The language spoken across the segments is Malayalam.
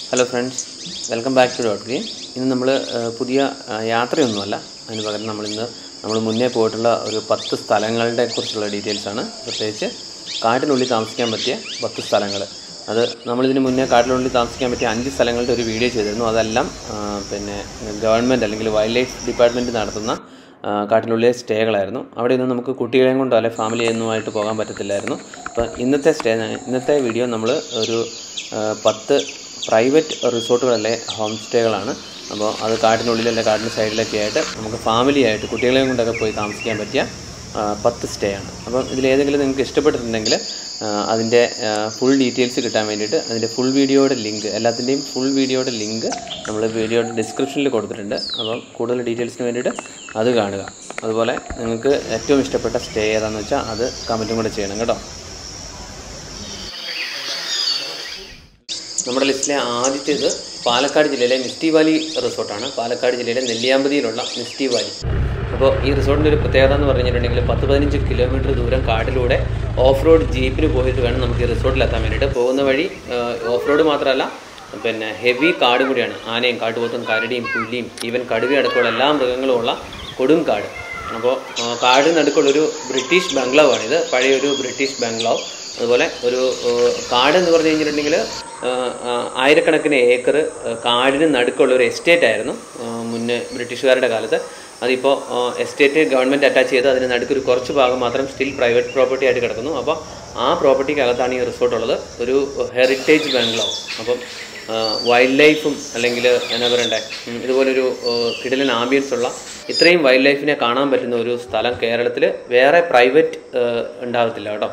hello friends welcome back to dot green ഇന്ന് നമ്മൾ പുതിയ ആ, യാത്രയൊന്നുമല്ല അതിന് പകരം നമ്മളിന്ന് നമ്മൾ മുന്നേ പോയിട്ടുള്ള ഒരു പത്ത് സ്ഥലങ്ങളുടെ കുറിച്ചുള്ള ഡീറ്റെയിൽസ് ആണ് പ്രത്യേകിച്ച് കാട്ടിനുള്ളിൽ താമസിക്കാൻ പറ്റിയ പത്ത് സ്ഥലങ്ങൾ അത് നമ്മളിതിന് മുന്നേ കാട്ടിനുള്ളിൽ താമസിക്കാൻ പറ്റിയ അഞ്ച് സ്ഥലങ്ങളുടെ ഒരു വീഡിയോ ചെയ്തിരുന്നു അതെല്ലാം ആ, പിന്നെ ഗവൺമെൻറ് അല്ലെങ്കിൽ വൈൽഡ് ലൈഫ് ഡിപ്പാർട്ട്മെൻറ്റ് നടത്തുന്ന ആ, കാട്ടിനുള്ളിലെ സ്റ്റേകളായിരുന്നു അവിടെ ഒന്നും നമുക്ക് കുട്ടികളെയും കൊണ്ടോ അല്ലെ ഫാമിലിയൊന്നുമായിട്ട് പോകാൻ പറ്റത്തില്ലായിരുന്നു അപ്പോൾ ഇന്നത്തെ സ്റ്റേ ഇന്നത്തെ വീഡിയോ നമ്മൾ ഒരു ആ, പത്ത് പ്രൈവറ്റ് റിസോർട്ടുകളല്ലേ ഹോം സ്റ്റേകളാണ് അപ്പോൾ അത് കാട്ടിനുള്ളിൽ അല്ലെ കാട്ടിൻ്റെ സൈഡിലൊക്കെ ആയിട്ട് നമുക്ക് ഫാമിലി ആയിട്ട് കുട്ടികളെയും കൊണ്ടൊക്കെ പോയി താമസിക്കാൻ പറ്റിയ ആ, പത്ത് സ്റ്റേ ആണ് അപ്പം ഇതിലേതെങ്കിലും നിങ്ങൾക്ക് ഇഷ്ടപ്പെട്ടിട്ടുണ്ടെങ്കിൽ ആ, അതിൻ്റെ ഫുൾ ഡീറ്റെയിൽസ് കിട്ടാൻ വേണ്ടിയിട്ട് അതിൻ്റെ ഫുൾ വീഡിയോയുടെ ലിങ്ക് എല്ലാത്തിൻ്റെയും ഫുൾ വീഡിയോയുടെ ലിങ്ക് നമ്മൾ വീഡിയോയുടെ ഡിസ്ക്രിപ്ഷനിൽ കൊടുത്തിട്ടുണ്ട് അപ്പം കൂടുതൽ ഡീറ്റെയിൽസിന് വേണ്ടിയിട്ട് അത് കാണുക അതുപോലെ നിങ്ങൾക്ക് ഏറ്റവും ഇഷ്ടപ്പെട്ട സ്റ്റേ ഏതാണെന്ന് വെച്ചാൽ അത് കമൻറ്റും കൂടെ ചെയ്യണം കേട്ടോ നമ്മുടെ ലിസ്റ്റിലെ ആദ്യത്തേത് പാലക്കാട് ജില്ലയിലെ മിസ്റ്റി വാലി റിസോർട്ടാണ് പാലക്കാട് ജില്ലയിലെ നെല്ലിയാമ്പതിയിലുള്ള മിസ്റ്റി വാലി അപ്പോൾ ഈ റിസോർട്ടിൻ്റെ ഒരു പ്രത്യേകത എന്ന് പറഞ്ഞിട്ടുണ്ടെങ്കിൽ പത്ത് പതിനഞ്ച് കിലോമീറ്റർ ദൂരം കാട്ടിലൂടെ ഓഫ് റോഡ് ജീപ്പിന് പോയിട്ട് വേണം നമുക്ക് ഈ റിസോർട്ടിൽ എത്താൻ വേണ്ടിയിട്ട് പോകുന്ന വഴി ഓഫ് റോഡ് മാത്രമല്ല പിന്നെ ഹെവി കാടും കൂടിയാണ് ആനയും കാട്ടുപോത്തും കരടിയും പുലിയും ഈവൻ കടുവ അടക്കമുള്ള എല്ലാ മൃഗങ്ങളും ഉള്ള കൊടും കാട് അപ്പോൾ കാടിന് നടുക്കുള്ളൊരു ബ്രിട്ടീഷ് ബംഗ്ലാവാണിത് പഴയൊരു ബ്രിട്ടീഷ് ബംഗ്ലാവ് അതുപോലെ ഒരു ഏഹ്, കാട് എന്ന് പറഞ്ഞു കഴിഞ്ഞിട്ടുണ്ടെങ്കിൽ ഏഹ്, ആ, ആയിരക്കണക്കിന് ഏക്കർ ഏഹ്, കാടിന് നടുക്കുള്ള ഒരു എസ്റ്റേറ്റ് ആയിരുന്നു ഏഹ്, മുന്നേ ബ്രിട്ടീഷുകാരുടെ കാലത്ത് അതിപ്പോൾ എസ്റ്റേറ്റ് ഗവൺമെൻറ് അറ്റാച്ച് ചെയ്ത് അതിന് നടുക്കൊരു കുറച്ച് ഭാഗം മാത്രം സ്റ്റിൽ പ്രൈവറ്റ് പ്രോപ്പർട്ടി ആയിട്ട് കിടക്കുന്നു അപ്പോൾ ആ പ്രോപ്പർട്ടിക്കകത്താണ് ഈ റിസോർട്ട് ഉള്ളത് ഒരു ഹെറിറ്റേജ് ബംഗ്ലാവ് അപ്പം വൈൽഡ് ലൈഫും അല്ലെങ്കിൽ എന്നാ പറയണ്ടേ ഉം, ഇതുപോലൊരു ഏഹ്, കിടിലൻ ആംബിയൻസ് ഉള്ള ഇത്രയും വൈൽഡ് ലൈഫിനെ കാണാൻ പറ്റുന്ന ഒരു സ്ഥലം കേരളത്തിൽ വേറെ പ്രൈവറ്റ് ഉണ്ടാകത്തില്ല കേട്ടോ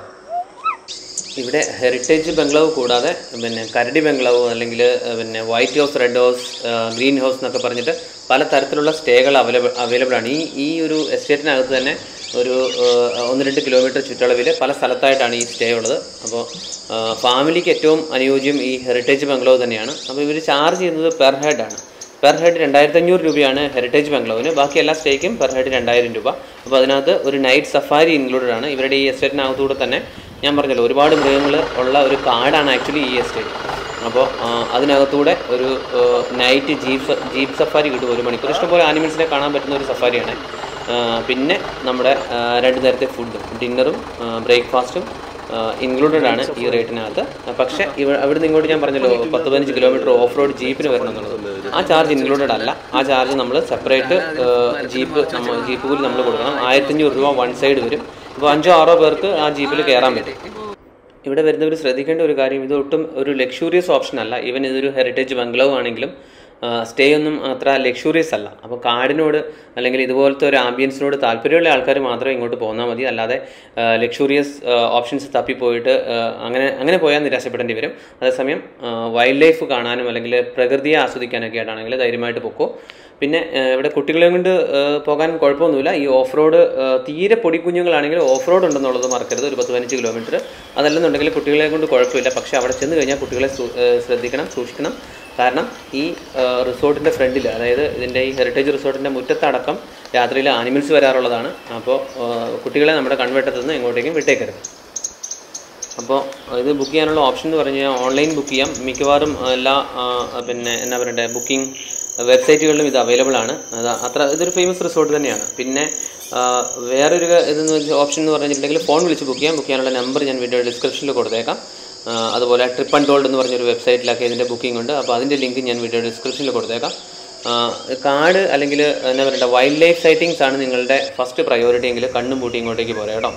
ഇവിടെ ഹെറിറ്റേജ് ബംഗ്ലാവ് കൂടാതെ പിന്നെ കരടി ബംഗ്ലാവ് അല്ലെങ്കിൽ പിന്നെ white house red house green house എന്നൊക്കെ പറഞ്ഞിട്ട് പല തരത്തിലുള്ള സ്റ്റേകൾ അവൈലബിൾ അവൈലബിൾ ആണ് ഈ ഈ ഒരു എസ്റ്റേറ്റിനകത്ത് തന്നെ ഒരു ഏഹ്, ഒന്ന് രണ്ട് കിലോമീറ്റർ ചുറ്റളവിൽ പല സ്ഥലത്തായിട്ടാണ് ഈ സ്റ്റേ ഉള്ളത് അപ്പോൾ ഫാമിലിക്ക് ഏറ്റവും അനുയോജ്യം ഈ ഹെറിറ്റേജ് ബംഗ്ലാവ് തന്നെയാണ് അപ്പോൾ ഇവർ ചാർജ് ചെയ്യുന്നത് പെർ ഹെഡ് ആണ് പെർ ഹെഡ് രണ്ടായിരത്തി അഞ്ഞൂറ് രൂപയാണ് ഹെറിറ്റേജ് ബംഗ്ലാവിന് ബാക്കി എല്ലാ സ്റ്റേക്കും പെർ ഹെഡ് രണ്ടായിരം രൂപ അപ്പോൾ അതിനകത്ത് ഒരു നൈറ്റ് സഫാരി ഇൻക്ലൂഡഡ് ആണ് ഇവരുടെ ഈ എസ്റ്റേറ്റിനകത്തൂടെ തന്നെ ഞാൻ പറഞ്ഞല്ലോ ഒരുപാട് മൃഗങ്ങൾ ഉള്ള ഒരു കാടാണ് ആക്ച്വലി ഈ എസ്റ്റേറ്റ് അപ്പോൾ ആ, അതിനകത്തൂടെ ഒരു നൈറ്റ് ജീപ്പ് ജീപ്പ് സഫാരി കിട്ടും ഒരു മണിക്കൂർ ഇഷ്ടംപോലെ ആനിമൽസിനെ കാണാൻ പറ്റുന്ന ഒരു സഫാരിയാണ് ആ, പിന്നെ നമ്മുടെ ആ, രണ്ട് നേരത്തെ ഫുഡും ഡിന്നറും ബ്രേക്ക്ഫാസ്റ്റും ഇൻക്ലൂഡഡ് ആണ് ഈ റേറ്റിനകത്ത് പക്ഷേ ഇവ അവിടുന്ന് ഇങ്ങോട്ട് ഞാൻ പറഞ്ഞല്ലോ പത്ത് പതിനഞ്ച് കിലോമീറ്റർ ഓഫ് റോഡ് ജീപ്പിന് വരണം എന്നുള്ളത് ആ ചാർജ് ഇൻക്ലൂഡഡ് അല്ല ആ ചാർജ് നമ്മൾ സെപ്പറേറ്റ് ജീപ്പ് നമ്മൾ ജീപ്പ് കൂലി നമ്മൾ കൊടുക്കണം ആയിരത്തഞ്ഞൂറ് രൂപ വൺ സൈഡ് വരും അപ്പോൾ അഞ്ചോ ആറോ പേർക്ക് ആ ജീപ്പിൽ കയറാൻ പറ്റും ഇവിടെ വരുന്നവർ ശ്രദ്ധിക്കേണ്ട ഒരു കാര്യം ഇത് ഒട്ടും ഒരു ലക്ഷൂറിയസ് ഓപ്ഷൻ അല്ല ഈവൻ ഇതൊരു ഹെറിറ്റേജ് ബംഗ്ലാവ് ആണെങ്കിലും സ്റ്റേ ഒന്നും അത്ര ലക്ഷൂറിയസ് അല്ല അപ്പോൾ കാടിനോട് അല്ലെങ്കിൽ ഇതുപോലത്തെ ഒരു ആംബിയൻസിനോട് താല്പര്യമുള്ള ആൾക്കാർ മാത്രമേ ഇങ്ങോട്ട് പോന്നാൽ മതി അല്ലാതെ ലക്ഷൂറിയസ് ഓപ്ഷൻസ് തപ്പിപ്പോയിട്ട് ആ, അങ്ങനെ അങ്ങനെ പോയാൽ നിരാശപ്പെടേണ്ടി വരും അതേസമയം വൈൽഡ് ലൈഫ് കാണാനും അല്ലെങ്കിൽ പ്രകൃതിയെ ആസ്വദിക്കാനൊക്കെ ആയിട്ടാണെങ്കിൽ ധൈര്യമായിട്ട് പൊക്കോ പിന്നെ ആ, ഇവിടെ കുട്ടികളെയും കൊണ്ട് ആ, പോകാൻ കുഴപ്പമൊന്നുമില്ല ഈ ഓഫ് റോഡ് തീരെ പൊടിക്കുഞ്ഞുങ്ങളാണെങ്കിൽ ഓഫ് റോഡ് ഉണ്ടെന്നുള്ളത് മറക്കരുത് ഒരു പത്ത് പതിനഞ്ച് കിലോമീറ്റർ അതല്ലെന്നുണ്ടെങ്കിൽ കുട്ടികളെ കൊണ്ട് കുഴപ്പമില്ല പക്ഷേ അവിടെ ചെന്ന് കഴിഞ്ഞാൽ കുട്ടികളെ സൂ- ആ, ശ്രദ്ധിക്കണം സൂക്ഷിക്കണം കാരണം ഈ റിസോർട്ടിൻ്റെ ഫ്രണ്ടിൽ അതായത് ഇതിൻ്റെ ഈ ഹെറിറ്റേജ് റിസോർട്ടിൻ്റെ മുറ്റത്തടക്കം രാത്രിയിൽ ആനിമൽസ് വരാറുള്ളതാണ് അപ്പോൾ കുട്ടികളെ നമ്മുടെ കൺവെട്ടത്തു നിന്ന് എങ്ങോട്ടേക്കും വിട്ടേക്കരുത് അപ്പോൾ ഇത് ബുക്ക് ചെയ്യാനുള്ള ഓപ്ഷൻ എന്ന് പറഞ്ഞു കഴിഞ്ഞാൽ ഓൺലൈൻ ബുക്ക് ചെയ്യാം മിക്കവാറും എല്ലാ ആ, പിന്നെ എന്നാ പറയണ്ടേ ബുക്കിംഗ് വെബ്സൈറ്റുകളിലും ഇത് അവൈലബിൾ ആണ് അത് അത്ര ഇതൊരു ഫേമസ് റിസോർട്ട് തന്നെയാണ് പിന്നെ ആ, വേറൊരു ഇതെന്ന് വെച്ചാൽ ഓപ്ഷൻ എന്ന് പറഞ്ഞിട്ടുണ്ടെങ്കിൽ ഫോൺ വിളിച്ച് ബുക്ക് ചെയ്യാം ബുക്ക് ചെയ്യാനുള്ള നമ്പർ ഞാൻ വീഡിയോ ഡിസ്ക്രിപ്ഷനിൽ കൊടുത്തേക്കാം ആ, അതുപോലെ ട്രിപ്പ് ആൻഡ് ടോൾഡ് എന്ന് പറഞ്ഞൊരു വെബ്സൈറ്റിലൊക്കെ ഇതിൻ്റെ ബുക്കിംഗ് ഉണ്ട് അപ്പോൾ അതിൻ്റെ ലിങ്ക് ഞാൻ വീഡിയോ ഡിസ്ക്രിപ്ഷനിൽ കൊടുത്തേക്കാം ആ, കാട് അല്ലെങ്കിൽ എന്നാ പറയണ്ടേ വൈൽഡ് ലൈഫ് സൈറ്റിങ്സ് ആണ് നിങ്ങളുടെ ഫസ്റ്റ് പ്രയോറിറ്റി എങ്കിൽ കണ്ണും പൂട്ടി ഇങ്ങോട്ടേക്ക് പോരാ കേട്ടോ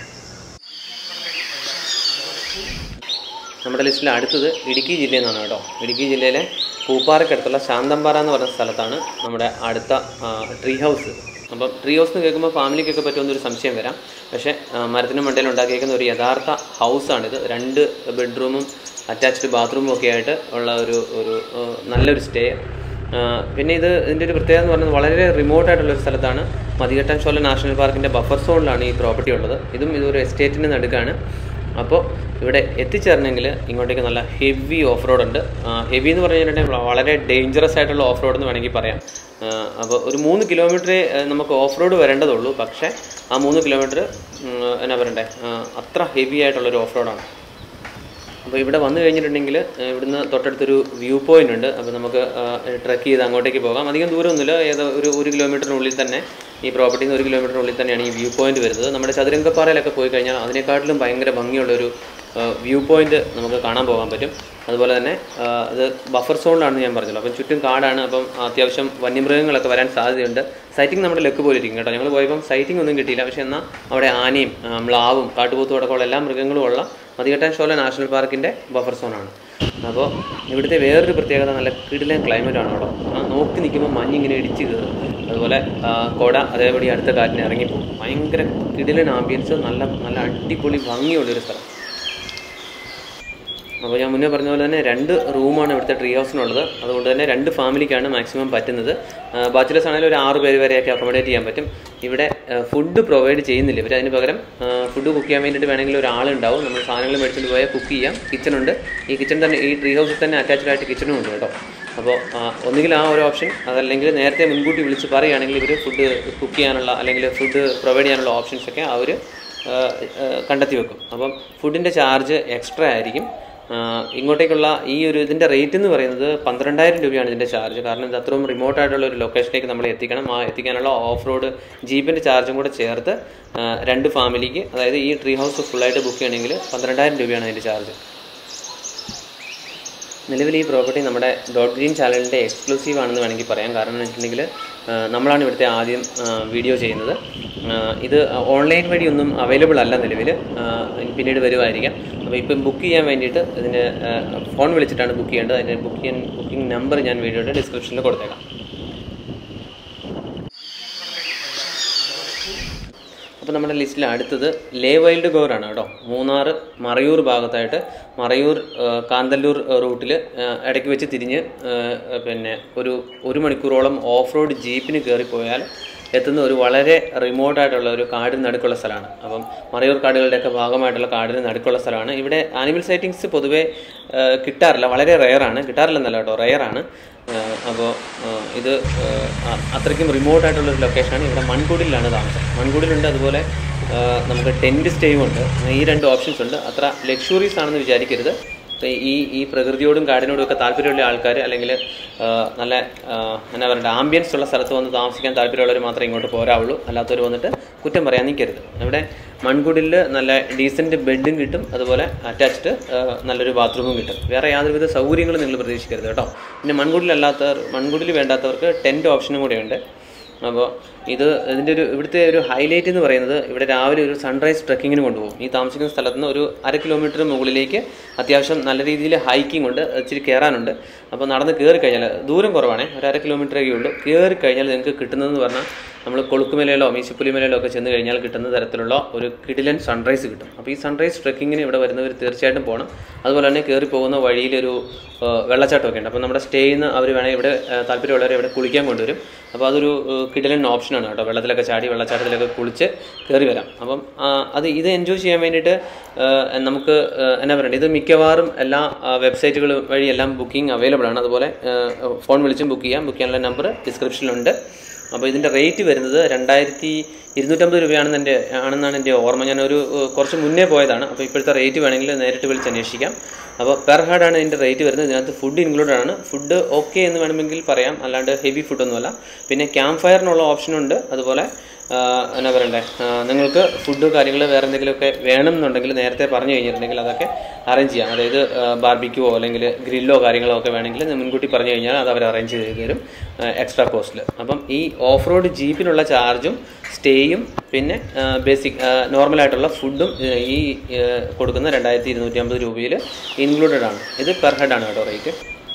നമ്മുടെ ലിസ്റ്റിൽ അടുത്തത് ഇടുക്കി ജില്ലയിൽ നിന്നാണ് കേട്ടോ ഇടുക്കി ജില്ലയിലെ പൂപ്പാറയ്ക്കടുത്തുള്ള ശാന്തമ്പാറ എന്ന് പറയുന്ന സ്ഥലത്താണ് നമ്മുടെ അടുത്ത ആ, ട്രീ ഹൗസ് അപ്പം ട്രീ ഹൗസ് എന്ന് കേൾക്കുമ്പോൾ ഫാമിലിക്കൊക്കെ പറ്റുമെന്നൊരു സംശയം വരാം പക്ഷേ ആ, മരത്തിനും മണ്ടയിൽ ഉണ്ടാക്കിയേക്കുന്ന ഒരു യഥാർത്ഥ ഹൗസാണിത് രണ്ട് ബെഡ്റൂമും അറ്റാച്ച്ഡ് ബാത്റൂമും ഒക്കെ ആയിട്ട് ഉള്ള ഒരു ഒരു ആ, നല്ലൊരു സ്റ്റേ പിന്നെ ഇത് ഇതിൻ്റെ ഒരു പ്രത്യേകത എന്ന് പറയുന്നത് വളരെ റിമോട്ട് ആയിട്ടുള്ള ഒരു സ്ഥലത്താണ് മതികെട്ടാൻ ചോല നാഷണൽ പാർക്കിൻ്റെ ബഫർ സോണിലാണ് ഈ പ്രോപ്പർട്ടി ഉള്ളത് ഇതും ഇതൊരു എസ്റ്റേറ്റിൻ്റെ നടുക്കാണ് അപ്പോൾ ഇവിടെ എത്തിച്ചേരണമെങ്കിൽ ഇങ്ങോട്ടേക്ക് നല്ല ഹെവി ഓഫ് റോഡ് ഉണ്ട് ഹെവി എന്ന് പറഞ്ഞു കഴിഞ്ഞിട്ടുണ്ടെങ്കിൽ വളരെ ഡേഞ്ചറസ് ആയിട്ടുള്ള ഓഫ് റോഡ് എന്ന് വേണമെങ്കിൽ പറയാം അപ്പോൾ ഒരു മൂന്ന് കിലോമീറ്ററേ നമുക്ക് ഓഫ് റോഡ് വരേണ്ടതുള്ളൂ പക്ഷേ ആ മൂന്ന് കിലോമീറ്റർ എന്നാ പറയണ്ടേ ആ, അത്ര ഹെവി ആയിട്ടുള്ളൊരു ഓഫ് റോഡാണ് അപ്പോൾ ഇവിടെ വന്നു കഴിഞ്ഞിട്ടുണ്ടെങ്കിൽ ഏഹ്, ഇവിടുന്ന് തൊട്ടടുത്തൊരു വ്യൂ പോയിന്റ് ഉണ്ട് അപ്പോൾ നമുക്ക് ട്രക്ക് ചെയ്ത് അങ്ങോട്ടേക്ക് പോകാം അധികം ദൂരമൊന്നുമില്ല ഏതോ ഒരു ഒരു കിലോമീറ്ററിനുള്ളിൽ തന്നെ ഈ പ്രോപ്പർട്ടിയിൽ നിന്ന് ഒരു കിലോമീറ്ററിനുള്ളിൽ തന്നെയാണ് ഈ വ്യൂ പോയിന്റ് വരുന്നത് നമ്മുടെ ചതുരംഗപ്പാറയിലൊക്കെ പോയി കഴിഞ്ഞാൽ അതിനെക്കാട്ടിലും ഭയങ്കര ഭംഗിയുള്ളൊരു വ്യൂ പോയിന്റ് നമുക്ക് കാണാൻ പോകാൻ പറ്റും അതുപോലെ തന്നെ ആ, അത് ബഫർ സോണിലാണെന്ന് ഞാൻ പറഞ്ഞല്ലോ അപ്പം ചുറ്റും കാടാണ് അപ്പം അത്യാവശ്യം വന്യമൃഗങ്ങളൊക്കെ വരാൻ സാധ്യതയുണ്ട് സൈറ്റിംഗ് നമ്മുടെ ലക്ക് പോലെ ഇരിക്കും കേട്ടോ ഞങ്ങൾ പോയപ്പം സൈറ്റിംഗ് ഒന്നും കിട്ടിയില്ല പക്ഷേ എന്നാൽ അവിടെ ആനയും ആ, മ്ലാവും കാട്ടുപോത്തും അടക്കമുള്ള എല്ലാ മൃഗങ്ങളും ഉള്ള മതികെട്ടാൻ ഷോല നാഷണൽ പാർക്കിൻ്റെ ബഫർ സോണാണ് അപ്പോൾ ഇവിടുത്തെ വേറൊരു പ്രത്യേകത നല്ല കിടിലൻ ക്ലൈമറ്റ് ആണ് അവിടെ ആ, നോക്കി നിൽക്കുമ്പോൾ മഞ്ഞിങ്ങനെ ഇടിച്ച് കയറും അതുപോലെ ആ, കുട അതേപടി അടുത്ത കാറ്റിന് ഇറങ്ങിപ്പോകും ഭയങ്കര കിടിലൻ ആംബിയൻസ് നല്ല നല്ല അടിപൊളി ഭംഗിയുള്ളൊരു സ്ഥലം അപ്പോൾ ഞാൻ മുന്നേ പറഞ്ഞ പോലെ തന്നെ രണ്ട് റൂമാണ് ഇവിടുത്തെ ട്രീ ഹൗസിനുള്ളത് അതുകൊണ്ട് തന്നെ രണ്ട് ഫാമിലിക്കാണ് മാക്സിമം പറ്റുന്നത് ബാച്ചിലേഴ്സ് ആണെങ്കിലും ഒരു ആറ് പേര് വരെയൊക്കെ അക്കോമഡേറ്റ് ചെയ്യാൻ പറ്റും ഇവിടെ ഫുഡ് പ്രൊവൈഡ് ചെയ്യുന്നില്ല ഇവർ അതിന് പകരം ഫുഡ് കുക്ക് ചെയ്യാൻ വേണ്ടിയിട്ട് വേണമെങ്കിൽ ഒരാളുണ്ടാവും നമ്മൾ സാധനങ്ങൾ മേടിച്ചിട്ട് പോയാൽ കുക്ക് ചെയ്യാം കിച്ചണുണ്ട് ഈ കിച്ചൺ തന്നെ ഈ ട്രീ ഹൗസിൽ തന്നെ അറ്റാച്ച്ഡ് ആയിട്ട് കിച്ചണും ഉണ്ട് കേട്ടോ അപ്പോൾ ഒന്നുകിൽ ആ ഒരു ഓപ്ഷൻ അതല്ലെങ്കിൽ നേരത്തെ മുൻകൂട്ടി വിളിച്ച് പറയുകയാണെങ്കിൽ ഇവർ ഫുഡ് കുക്ക് ചെയ്യാനുള്ള അല്ലെങ്കിൽ ഫുഡ് പ്രൊവൈഡ് ചെയ്യാനുള്ള ഓപ്ഷൻസൊക്കെ അവർ കണ്ടെത്തി വെക്കും അപ്പം ഫുഡിൻ്റെ ചാർജ് എക്സ്ട്രാ ആയിരിക്കും ആ, ഇങ്ങോട്ടേക്കുള്ള ഈ ഒരു ഇതിൻ്റെ റേറ്റ് എന്ന് പറയുന്നത് പന്ത്രണ്ടായിരം രൂപയാണ് ഇതിൻ്റെ ചാർജ് കാരണം ഇത് അത്രയും റിമോട്ട് ആയിട്ടുള്ള ഒരു ലൊക്കേഷനിലേക്ക് നമ്മൾ എത്തിക്കണം ആ എത്തിക്കാനുള്ള ഓഫ് റോഡ് ജീപ്പിൻ്റെ ചാർജും കൂടെ ചേർത്ത് ആ, രണ്ട് ഫാമിലിക്ക് അതായത് ഈ ട്രീ ഹൗസ് ഫുള്ളായിട്ട് ബുക്ക് ചെയ്യണമെങ്കിൽ പന്ത്രണ്ടായിരം രൂപയാണ് അതിൻ്റെ ചാർജ് നിലവിൽ ഈ പ്രോപ്പർട്ടി നമ്മുടെ ഡോട്ട് ഗ്രീൻ ചാനലിൻ്റെ എക്സ്ക്ലൂസീവ് ആണെന്ന് വേണമെങ്കിൽ പറയാം കാരണം എന്ന് വെച്ചിട്ടുണ്ടെങ്കിൽ ആ, നമ്മളാണ് ഇവിടുത്തെ ആദ്യം ആ, വീഡിയോ ചെയ്യുന്നത് ആ, ഇത് ഓൺലൈൻ വഴിയൊന്നും അവൈലബിൾ അല്ല നിലവിൽ ആ, പിന്നീട് വരുമായിരിക്കാം അപ്പോൾ ഇപ്പം ബുക്ക് ചെയ്യാൻ വേണ്ടിയിട്ട് ഇതിന് ആ, ഫോൺ വിളിച്ചിട്ടാണ് ബുക്ക് ചെയ്യേണ്ടത് അതിൻ്റെ ബുക്ക് ചെയ്യാൻ ബുക്കിംഗ് നമ്പർ ഞാൻ വീഡിയോയുടെ ഡിസ്ക്രിപ്ഷനിൽ കൊടുത്തേക്കാം അപ്പോൾ നമ്മുടെ ലിസ്റ്റിൽ അടുത്തത് ലേ വൈൽഡ് ഗോറാണ് കേട്ടോ മൂന്നാർ മറയൂർ ഭാഗത്തായിട്ട് മറയൂർ ആ, കാന്തല്ലൂർ റൂട്ടിൽ ഇടയ്ക്ക് വെച്ച് തിരിഞ്ഞ് ആ, പിന്നെ ഒരു ഒരു മണിക്കൂറോളം ഓഫ് റോഡ് ജീപ്പിന് കയറിപ്പോയാൽ എത്തുന്ന ഒരു വളരെ റിമോട്ടായിട്ടുള്ള ഒരു കാടിന് നടുക്കുള്ള സ്ഥലമാണ് അപ്പം മറയൂർ കാടുകളുടെയൊക്കെ ഭാഗമായിട്ടുള്ള കാടിന് നടുക്കുള്ള സ്ഥലമാണ് ഇവിടെ ആനിമൽ സൈറ്റിങ്സ് പൊതുവേ ആ, കിട്ടാറില്ല വളരെ റെയറാണ് കിട്ടാറില്ലെന്നല്ല കേട്ടോ റെയറാണ് അപ്പോൾ ഇത് ആ, അത്രയ്ക്കും റിമോട്ടായിട്ടുള്ള ഒരു ലൊക്കേഷനാണ് ഇവിടെ മൺകുടിലാണ് താമസം മൺകുടിലുണ്ട് അതുപോലെ ആ, നമുക്ക് ടെൻറ്റ് സ്റ്റേയും ഉണ്ട് ഈ രണ്ട് ഓപ്ഷൻസ് ഉണ്ട് അത്ര ലക്ഷറീസ് ആണെന്ന് വിചാരിക്കരുത് ഇപ്പം ഈ ഈ പ്രകൃതിയോടും കാടിനോടും ഒക്കെ താല്പര്യമുള്ള ആൾക്കാർ അല്ലെങ്കിൽ ആ, നല്ല ആ, എന്നാ പറയുക ആംബിയൻസ് ഉള്ള സ്ഥലത്ത് വന്ന് താമസിക്കാൻ താല്പര്യമുള്ളവർ മാത്രമേ ഇങ്ങോട്ട് പോരാവുള്ളൂ അല്ലാത്തവർ വന്നിട്ട് കുറ്റം പറയാൻ നിൽക്കരുത് ഇവിടെ മൺകുടിൽ നല്ല ഡീസൻറ്റ് ബെഡും കിട്ടും അതുപോലെ അറ്റാച്ച്ഡ് നല്ലൊരു ബാത്റൂമും കിട്ടും വേറെ യാതൊരുവിധ സൗകര്യങ്ങളും നിങ്ങൾ പ്രതീക്ഷിക്കരുത് കേട്ടോ പിന്നെ മൺകുടിലല്ലാത്തവർ മൺകുടിൽ വേണ്ടാത്തവർക്ക് ടെൻറ്റ് ഓപ്ഷനും കൂടെയുണ്ട് അപ്പോൾ ഇത് ഇതിൻ്റെ ഒരു ഇവിടുത്തെ ഒരു ഹൈലൈറ്റ് എന്ന് പറയുന്നത് ഇവിടെ രാവിലെ ഒരു സൺറൈസ് ട്രക്കിങ്ങിന് കൊണ്ടുപോകും ഈ താമസിക്കുന്ന സ്ഥലത്ത് നിന്ന് ഒരു അര കിലോമീറ്റർ മുകളിലേക്ക് അത്യാവശ്യം നല്ല രീതിയിൽ ഹൈക്കിംഗ് ഉണ്ട് ഇച്ചിരി കയറാനുണ്ട് അപ്പോൾ നടന്ന് കയറി കഴിഞ്ഞാൽ ദൂരം കുറവാണേ ഒരു അര കിലോമീറ്ററൊക്കെ ഉള്ളൂ കയറി കഴിഞ്ഞാൽ നിങ്ങൾക്ക് കിട്ടുന്നതെന്ന് പറഞ്ഞാൽ നമ്മൾ കൊളുക്കുമലയിലോ മീശപ്പുലിമലയിലോ ഒക്കെ ചെന്ന് കഴിഞ്ഞാൽ കിട്ടുന്ന തരത്തിലുള്ള ഒരു കിടിലൻ സൺറൈസ് കിട്ടും അപ്പോൾ ഈ സൺറൈസ് ട്രക്കിങ്ങിന് ഇവിടെ വരുന്നവർ തീർച്ചയായിട്ടും പോകണം അതുപോലെ തന്നെ കയറി പോകുന്ന വഴിയിലൊരു ആ, വെള്ളച്ചാട്ടമൊക്കെ ഉണ്ട് അപ്പോൾ നമ്മുടെ സ്റ്റേ ചെയ്യുന്ന അവർ വേണമെങ്കിൽ ഇവിടെ ആ, താല്പര്യമുള്ളവരെ ഇവിടെ കുളിക്കാൻ കൊണ്ടുവരും അപ്പോൾ അതൊരു ആ, കിടിലൻ ഓപ്ഷനാണ് കേട്ടോ വെള്ളത്തിലൊക്കെ ചാടി വെള്ളച്ചാട്ടത്തിലൊക്കെ കുളിച്ച് കയറി വരാം അപ്പം ആ, അത് ഇത് എൻജോയ് ചെയ്യാൻ വേണ്ടിയിട്ട് ആ, നമുക്ക് ആ, എന്നാ പറയണ്ടത് ഇത് മിക്കവാറും എല്ലാ വെബ്സൈറ്റുകൾ വഴി എല്ലാം ബുക്കിംഗ് അവൈലബിൾ ആണ് അതുപോലെ ആ, ഫോൺ വിളിച്ചും ബുക്ക് ചെയ്യാം ബുക്ക് ചെയ്യാനുള്ള നമ്പർ ഡിസ്ക്രിപ്ഷനിലുണ്ട് അപ്പോൾ ഇതിൻ്റെ റേറ്റ് വരുന്നത് രണ്ടായിരത്തി ഇരുന്നൂറ്റമ്പത് രൂപയാണെന്ന് എൻ്റെ ആണെന്നാണ് എൻ്റെ ഓർമ്മ ഞാനൊരു ഏഹ്, കുറച്ച് മുന്നേ പോയതാണ് അപ്പോൾ ഇപ്പോഴത്തെ റേറ്റ് വേണമെങ്കിൽ നേരിട്ട് വിളിച്ച് അന്വേഷിക്കാം അപ്പോൾ പെർ ഹെഡ് ആണ് ഇതിൻ്റെ റേറ്റ് വരുന്നത് ഇതിനകത്ത് ഫുഡ് ഇൻക്ലൂഡഡ് ആണ് ഫുഡ് ഓക്കെ എന്ന് വേണമെങ്കിൽ പറയാം അല്ലാണ്ട് ഹെവി ഫുഡൊന്നുമല്ല പിന്നെ ക്യാമ്പ് ഫയറിനുള്ള ഓപ്ഷനുണ്ട് അതുപോലെ ആ, എന്നാ പറയണ്ടേ ആ, നിങ്ങൾക്ക് ഫുഡ് കാര്യങ്ങൾ വേറെ എന്തെങ്കിലുമൊക്കെ വേണം എന്നുണ്ടെങ്കിൽ നേരത്തെ പറഞ്ഞു കഴിഞ്ഞിട്ടുണ്ടെങ്കിൽ അതൊക്കെ അറേഞ്ച് ചെയ്യാം അതായത് ബാർബിക്യുവോ അല്ലെങ്കിൽ ഗ്രില്ലോ കാര്യങ്ങളോ ഒക്കെ വേണമെങ്കിൽ മുൻകൂട്ടി പറഞ്ഞു കഴിഞ്ഞാൽ അത് അവർ അറേഞ്ച് ചെയ്ത് തരും എക്സ്ട്രാ കോസ്റ്റിൽ അപ്പം ഈ ഓഫ് റോഡ് ജീപ്പിനുള്ള ചാർജും സ്റ്റേയും പിന്നെ ബേസിക് നോർമലായിട്ടുള്ള ഫുഡും ഈ ആ, കൊടുക്കുന്ന രണ്ടായിരത്തി ഇരുന്നൂറ്റി അമ്പത് രൂപയിൽ ഇൻക്ലൂഡഡ് ആണ് ഇത് പെർ ഹെഡ് ആണ് കേട്ടോ റേറ്റ്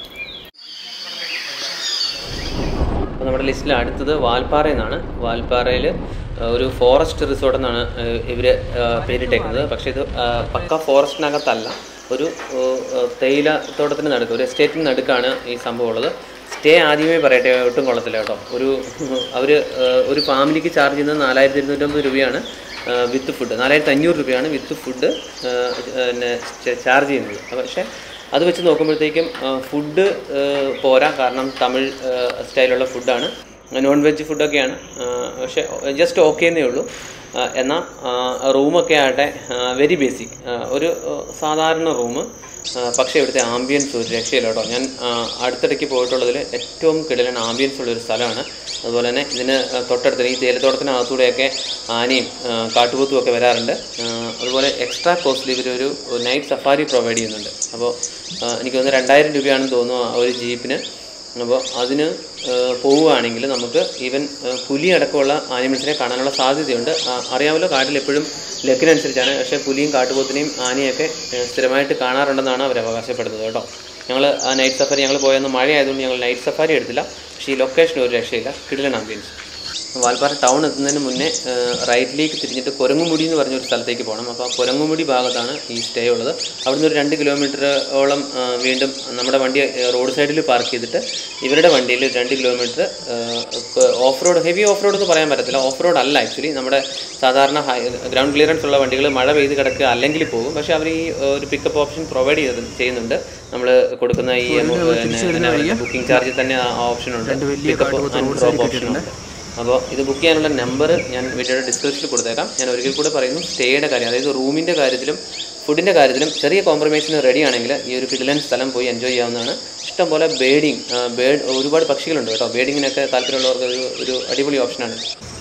അപ്പോൾ നമ്മുടെ ലിസ്റ്റിൽ അടുത്തത് വാൽപ്പാറയിൽ നിന്നാണ് വാൽപ്പാറയിൽ ഒരു ഫോറസ്റ്റ് റിസോർട്ട് എന്നാണ് ഇവർ പേരിട്ടേക്കുന്നത് പക്ഷേ ഇത് ആ, പക്ക ഫോറസ്റ്റിനകത്തല്ല ഒരു ആ, തേയില തോട്ടത്തിന് നടുക്ക് ഒരു എസ്റ്റേറ്റിന് നടുക്കാണ് ഈ സംഭവം ഉള്ളത് സ്റ്റേ ആദ്യമേ പറയട്ടെ ഒട്ടും കൊള്ളത്തില്ല കേട്ടോ ഒരു അവർ ഒരു ഫാമിലിക്ക് ചാർജ് ചെയ്യുന്നത് നാലായിരത്തി ഇരുന്നൂറ്റമ്പത് രൂപയാണ് വിത്ത് ഫുഡ് നാലായിരത്തി അഞ്ഞൂറ് രൂപയാണ് വിത്ത് ഫുഡ് പിന്നെ ചാർജ് ചെയ്യുന്നത് അപ്പോൾ പക്ഷേ അത് വെച്ച് നോക്കുമ്പോഴത്തേക്കും ഫുഡ് പോരാ കാരണം തമിഴ് സ്റ്റൈലുള്ള ഫുഡാണ് നോൺ വെജ് ഫുഡൊക്കെയാണ് പക്ഷേ ജസ്റ്റ് ഓക്കെ എന്നേ ഉള്ളൂ ആ, എന്നാൽ റൂമൊക്കെ ആകട്ടെ വെരി ബേസിക് ഒരു ആ, സാധാരണ റൂം പക്ഷേ ഇവിടുത്തെ ആംബിയൻസ് ഒരു രക്ഷയില്ല കേട്ടോ ഞാൻ ആ, അടുത്തിടയ്ക്ക് പോയിട്ടുള്ളതിൽ ഏറ്റവും കിടലൻ ആംബിയൻസ് ഉള്ളൊരു സ്ഥലമാണ് അതുപോലെ തന്നെ ഇതിന് തൊട്ടടുത്ത് ഈ തേയിലത്തോട്ടത്തിനകത്തൂടെയൊക്കെ ആനയും ആ, കാട്ടുപോത്തും ഒക്കെ വരാറുണ്ട് ആ, അതുപോലെ എക്സ്ട്രാ കോസ്റ്റ്ലി ഇവരൊരു നൈറ്റ് സഫാരി പ്രൊവൈഡ് ചെയ്യുന്നുണ്ട് അപ്പോൾ എനിക്ക് തോന്നുന്നു രണ്ടായിരം രൂപയാണെന്ന് തോന്നുന്നു ആ ഒരു ജീപ്പിന് അപ്പോൾ അതിന് ഏഹ്, പോവുകയാണെങ്കിൽ നമുക്ക് ഈവൻ ഏഹ്, പുലി അടക്കമുള്ള ആനിമൽസിനെ കാണാനുള്ള സാധ്യതയുണ്ട് ആ, അറിയാമല്ലോ കാട്ടിൽ എപ്പോഴും ലക്കിനനുസരിച്ചാണ് പക്ഷേ പുലിയും കാട്ടുപോത്തിനെയും ആനയൊക്കെ ഏഹ്, സ്ഥിരമായിട്ട് കാണാറുണ്ടെന്നാണ് അവർ അവകാശപ്പെടുന്നത് കേട്ടോ ഞങ്ങൾ ആ നൈറ്റ് സഫാരി ഞങ്ങൾ പോയെന്ന് മഴ ആയതുകൊണ്ട് ഞങ്ങൾ നൈറ്റ് സഫാരി എടുത്തില്ല പക്ഷേ ഈ ലൊക്കേഷൻ ഒരു രക്ഷയില്ല കിടിലൻ ആംബിയൻസ് വാൽപ്പാറ ടൗൺ എത്തുന്നതിന് മുന്നേ ഏഹ്, റൈറ്റിലേക്ക് തിരിഞ്ഞിട്ട് കുരങ്ങുമുടി എന്ന് പറഞ്ഞൊരു സ്ഥലത്തേക്ക് പോകണം അപ്പോൾ ആ കുരങ്ങുമുടി ഭാഗത്താണ് ഈ സ്റ്റേ ഉള്ളത് അവിടുന്ന് ഒരു രണ്ട് കിലോമീറ്ററോളം ഏഹ്, വീണ്ടും നമ്മുടെ വണ്ടി ഏഹ്, റോഡ് സൈഡിൽ പാർക്ക് ചെയ്തിട്ട് ഇവരുടെ വണ്ടിയിൽ രണ്ട് kilometre off road heavy off road എന്ന് പറയാൻ പറ്റത്തില്ല ഓഫ് റോഡ് അല്ല ആക്ച്വലി നമ്മുടെ സാധാരണ ഹൈ ഗ്രൗണ്ട് ക്ലിയറൻസ് ഉള്ള വണ്ടികൾ മഴ പെയ്ത് കിടക്കുക അല്ലെങ്കിൽ പോകും പക്ഷേ അവർ ഈ ഏഹ്, ഒരു പിക്കപ്പ് ഓപ്ഷൻ പ്രൊവൈഡ് ചെയ്ത് ചെയ്യുന്നുണ്ട് നമ്മൾ കൊടുക്കുന്ന ഈ ബുക്കിംഗ് ചാർജിൽ തന്നെ ആ ഓപ്ഷൻ ഉണ്ട് പിക്കപ്പ് ആൻഡ് ഡ്രോപ്പ് ഓപ്ഷൻ ഉണ്ട് അപ്പോൾ ഇത് ബുക്ക് ചെയ്യാനുള്ള നമ്പർ ഞാൻ വീഡിയോയുടെ ഡിസ്ക്രിപ്ഷനിൽ കൊടുത്തേക്കാം ഞാൻ ഒരിക്കൽ കൂടെ പറയുന്നു സ്റ്റേയുടെ കാര്യം അതായത് റൂമിൻ്റെ കാര്യത്തിലും ഫുഡിൻ്റെ കാര്യത്തിലും ചെറിയ കോംപ്രമൈസിന് റെഡി ആണെങ്കിൽ ഈ ഒരു കിടിലൻ സ്ഥലം പോയി എൻജോയ് ചെയ്യാവുന്നതാണ് ഇഷ്ടംപോലെ ബേഡിങ് ബേഡ് ഒരുപാട് പക്ഷികളുണ്ട് കേട്ടോ ബേഡിങ്ങിനൊക്കെ താല്പര്യമുള്ളവർക്ക് ഒരു ഒരു അടിപൊളി ഓപ്ഷനാണ്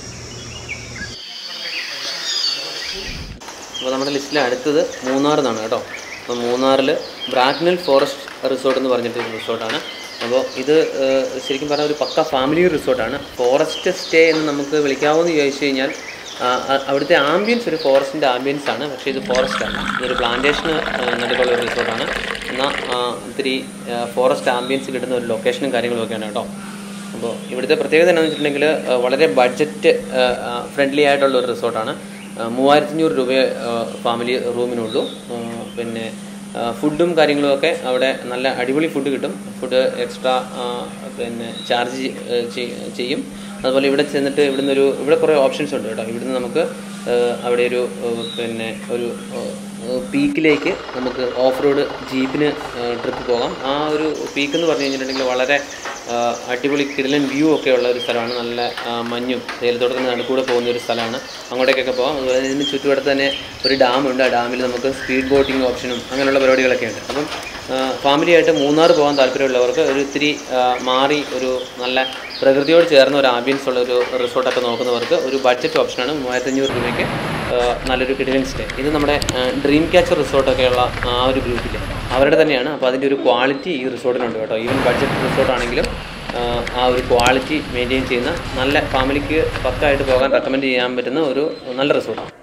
അപ്പോൾ നമ്മുടെ ലിസ്റ്റിൽ അടുത്തത് മൂന്നാർ എന്നാണ് കേട്ടോ അപ്പോൾ മൂന്നാറിൽ ബ്രാക്നൽ ഫോറസ്റ്റ് റിസോർട്ട് എന്ന് പറഞ്ഞിട്ട് ഒരു റിസോർട്ടാണ് അപ്പോൾ ഇത് ഏഹ്, ശരിക്കും പറഞ്ഞാൽ ഒരു പക്ക ഫാമിലി റിസോർട്ടാണ് ഫോറസ്റ്റ് സ്റ്റേ എന്ന് നമുക്ക് വിളിക്കാവോ എന്ന് ചോദിച്ചു കഴിഞ്ഞാൽ ആ, അ- അവിടുത്തെ ആംബിയൻസ് ഒരു ഫോറസ്റ്റിൻ്റെ ആംബിയൻസ് ആണ് പക്ഷേ ഇത് ഫോറസ്റ്റ് അല്ല ഇതൊരു പ്ലാന്റേഷന് നടുക്കുള്ള ഒരു റിസോർട്ടാണ് എന്നാൽ ആ, ഇത്തിരി ഫോറസ്റ്റ് ആംബിയൻസ് കിട്ടുന്ന ഒരു ലൊക്കേഷനും കാര്യങ്ങളും ഒക്കെയാണ് കേട്ടോ അപ്പോൾ ഇവിടുത്തെ പ്രത്യേകത എന്താണെന്ന് വെച്ചിട്ടുണ്ടെങ്കിൽ ആ, വളരെ ബഡ്ജറ്റ് ഫ്രണ്ട്ലി ആയിട്ടുള്ള ഒരു റിസോർട്ടാണ് മൂവായിരത്തഞ്ഞൂറ് രൂപ ഫാമിലി റൂമിനുള്ളൂ ആ, പിന്നെ ആ, ഫുഡും കാര്യങ്ങളും ഒക്കെ അവിടെ നല്ല അടിപൊളി ഫുഡ് കിട്ടും ഫുഡ് എക്സ്ട്രാ പിന്നെ ചാർജ് ചെയ്യും അതുപോലെ ഇവിടെ ചെന്നിട്ട് ഇവിടുന്ന് ഒരു ഇവിടെ കുറേ ഓപ്ഷൻസ് ഉണ്ട് കേട്ടോ ഇവിടുന്ന് നമുക്ക് ആ, അവിടെ ഒരു ആ, പിന്നെ ഒരു പീക്കിലേക്ക് നമുക്ക് ഓഫ് റോഡ് ജീപ്പിന് ട്രിപ്പ് പോകാം ആ ഒരു പീക്ക് എന്ന് പറഞ്ഞു കഴിഞ്ഞിട്ടുണ്ടെങ്കിൽ വളരെ ആ, അടിപൊളി കിടലൻ വ്യൂ ഒക്കെ ഉള്ള ഒരു സ്ഥലമാണ് നല്ല ആ, മഞ്ഞും തേയിലത്തോട്ടത്തിന് നടുക്കൂടെ പോകുന്ന ഒരു സ്ഥലമാണ് അങ്ങോട്ടേക്കൊക്കെ പോകാം അതുപോലെ ഇതിന് ചുറ്റുവട്ടത്ത് തന്നെ ഒരു ഡാമുണ്ട് ആ ഡാമിൽ നമുക്ക് സ്പീഡ് ബോട്ടിംഗ് ഓപ്ഷനും അങ്ങനെയുള്ള പരിപാടികളൊക്കെ ഉണ്ട് അപ്പം ഫാമിലി ആയിട്ട് മൂന്നാർ പോകാൻ താല്പര്യമുള്ളവർക്ക് ഒരു ഇത്തിരി ആ, മാറി ഒരു നല്ല പ്രകൃതിയോട് ചേർന്ന ഒരു ആംബിയൻസ് ഉള്ള ഒരു റിസോർട്ടൊക്കെ നോക്കുന്നവർക്ക് ഒരു ബഡ്ജറ്റ് ഓപ്ഷനാണ് മൂവായിരത്തഞ്ഞൂറ് രൂപയ്ക്ക് ആ, നല്ലൊരു കിടിലൻ സ്റ്റേ ഇത് നമ്മുടെ ഡ്രീം ക്യാച്ചർ റിസോർട്ടൊക്കെയുള്ള ആ ഒരു ഗ്രൂപ്പിൽ അവരുടെ തന്നെയാണ് അപ്പോൾ അതിൻ്റെ ഒരു ക്വാളിറ്റി ഈ റിസോർട്ടിനുണ്ട് കേട്ടോ ഈവൻ ബഡ്ജറ്റ് റിസോർട്ട് ആണെങ്കിലും ആ, ആ ഒരു ക്വാളിറ്റി മെയിൻറ്റെയിൻ ചെയ്യുന്ന നല്ല ഫാമിലിക്ക് പക്കായിട്ട് പോകാൻ റെക്കമെൻഡ് ചെയ്യാൻ പറ്റുന്ന ഒരു നല്ല റിസോർട്ടാണ്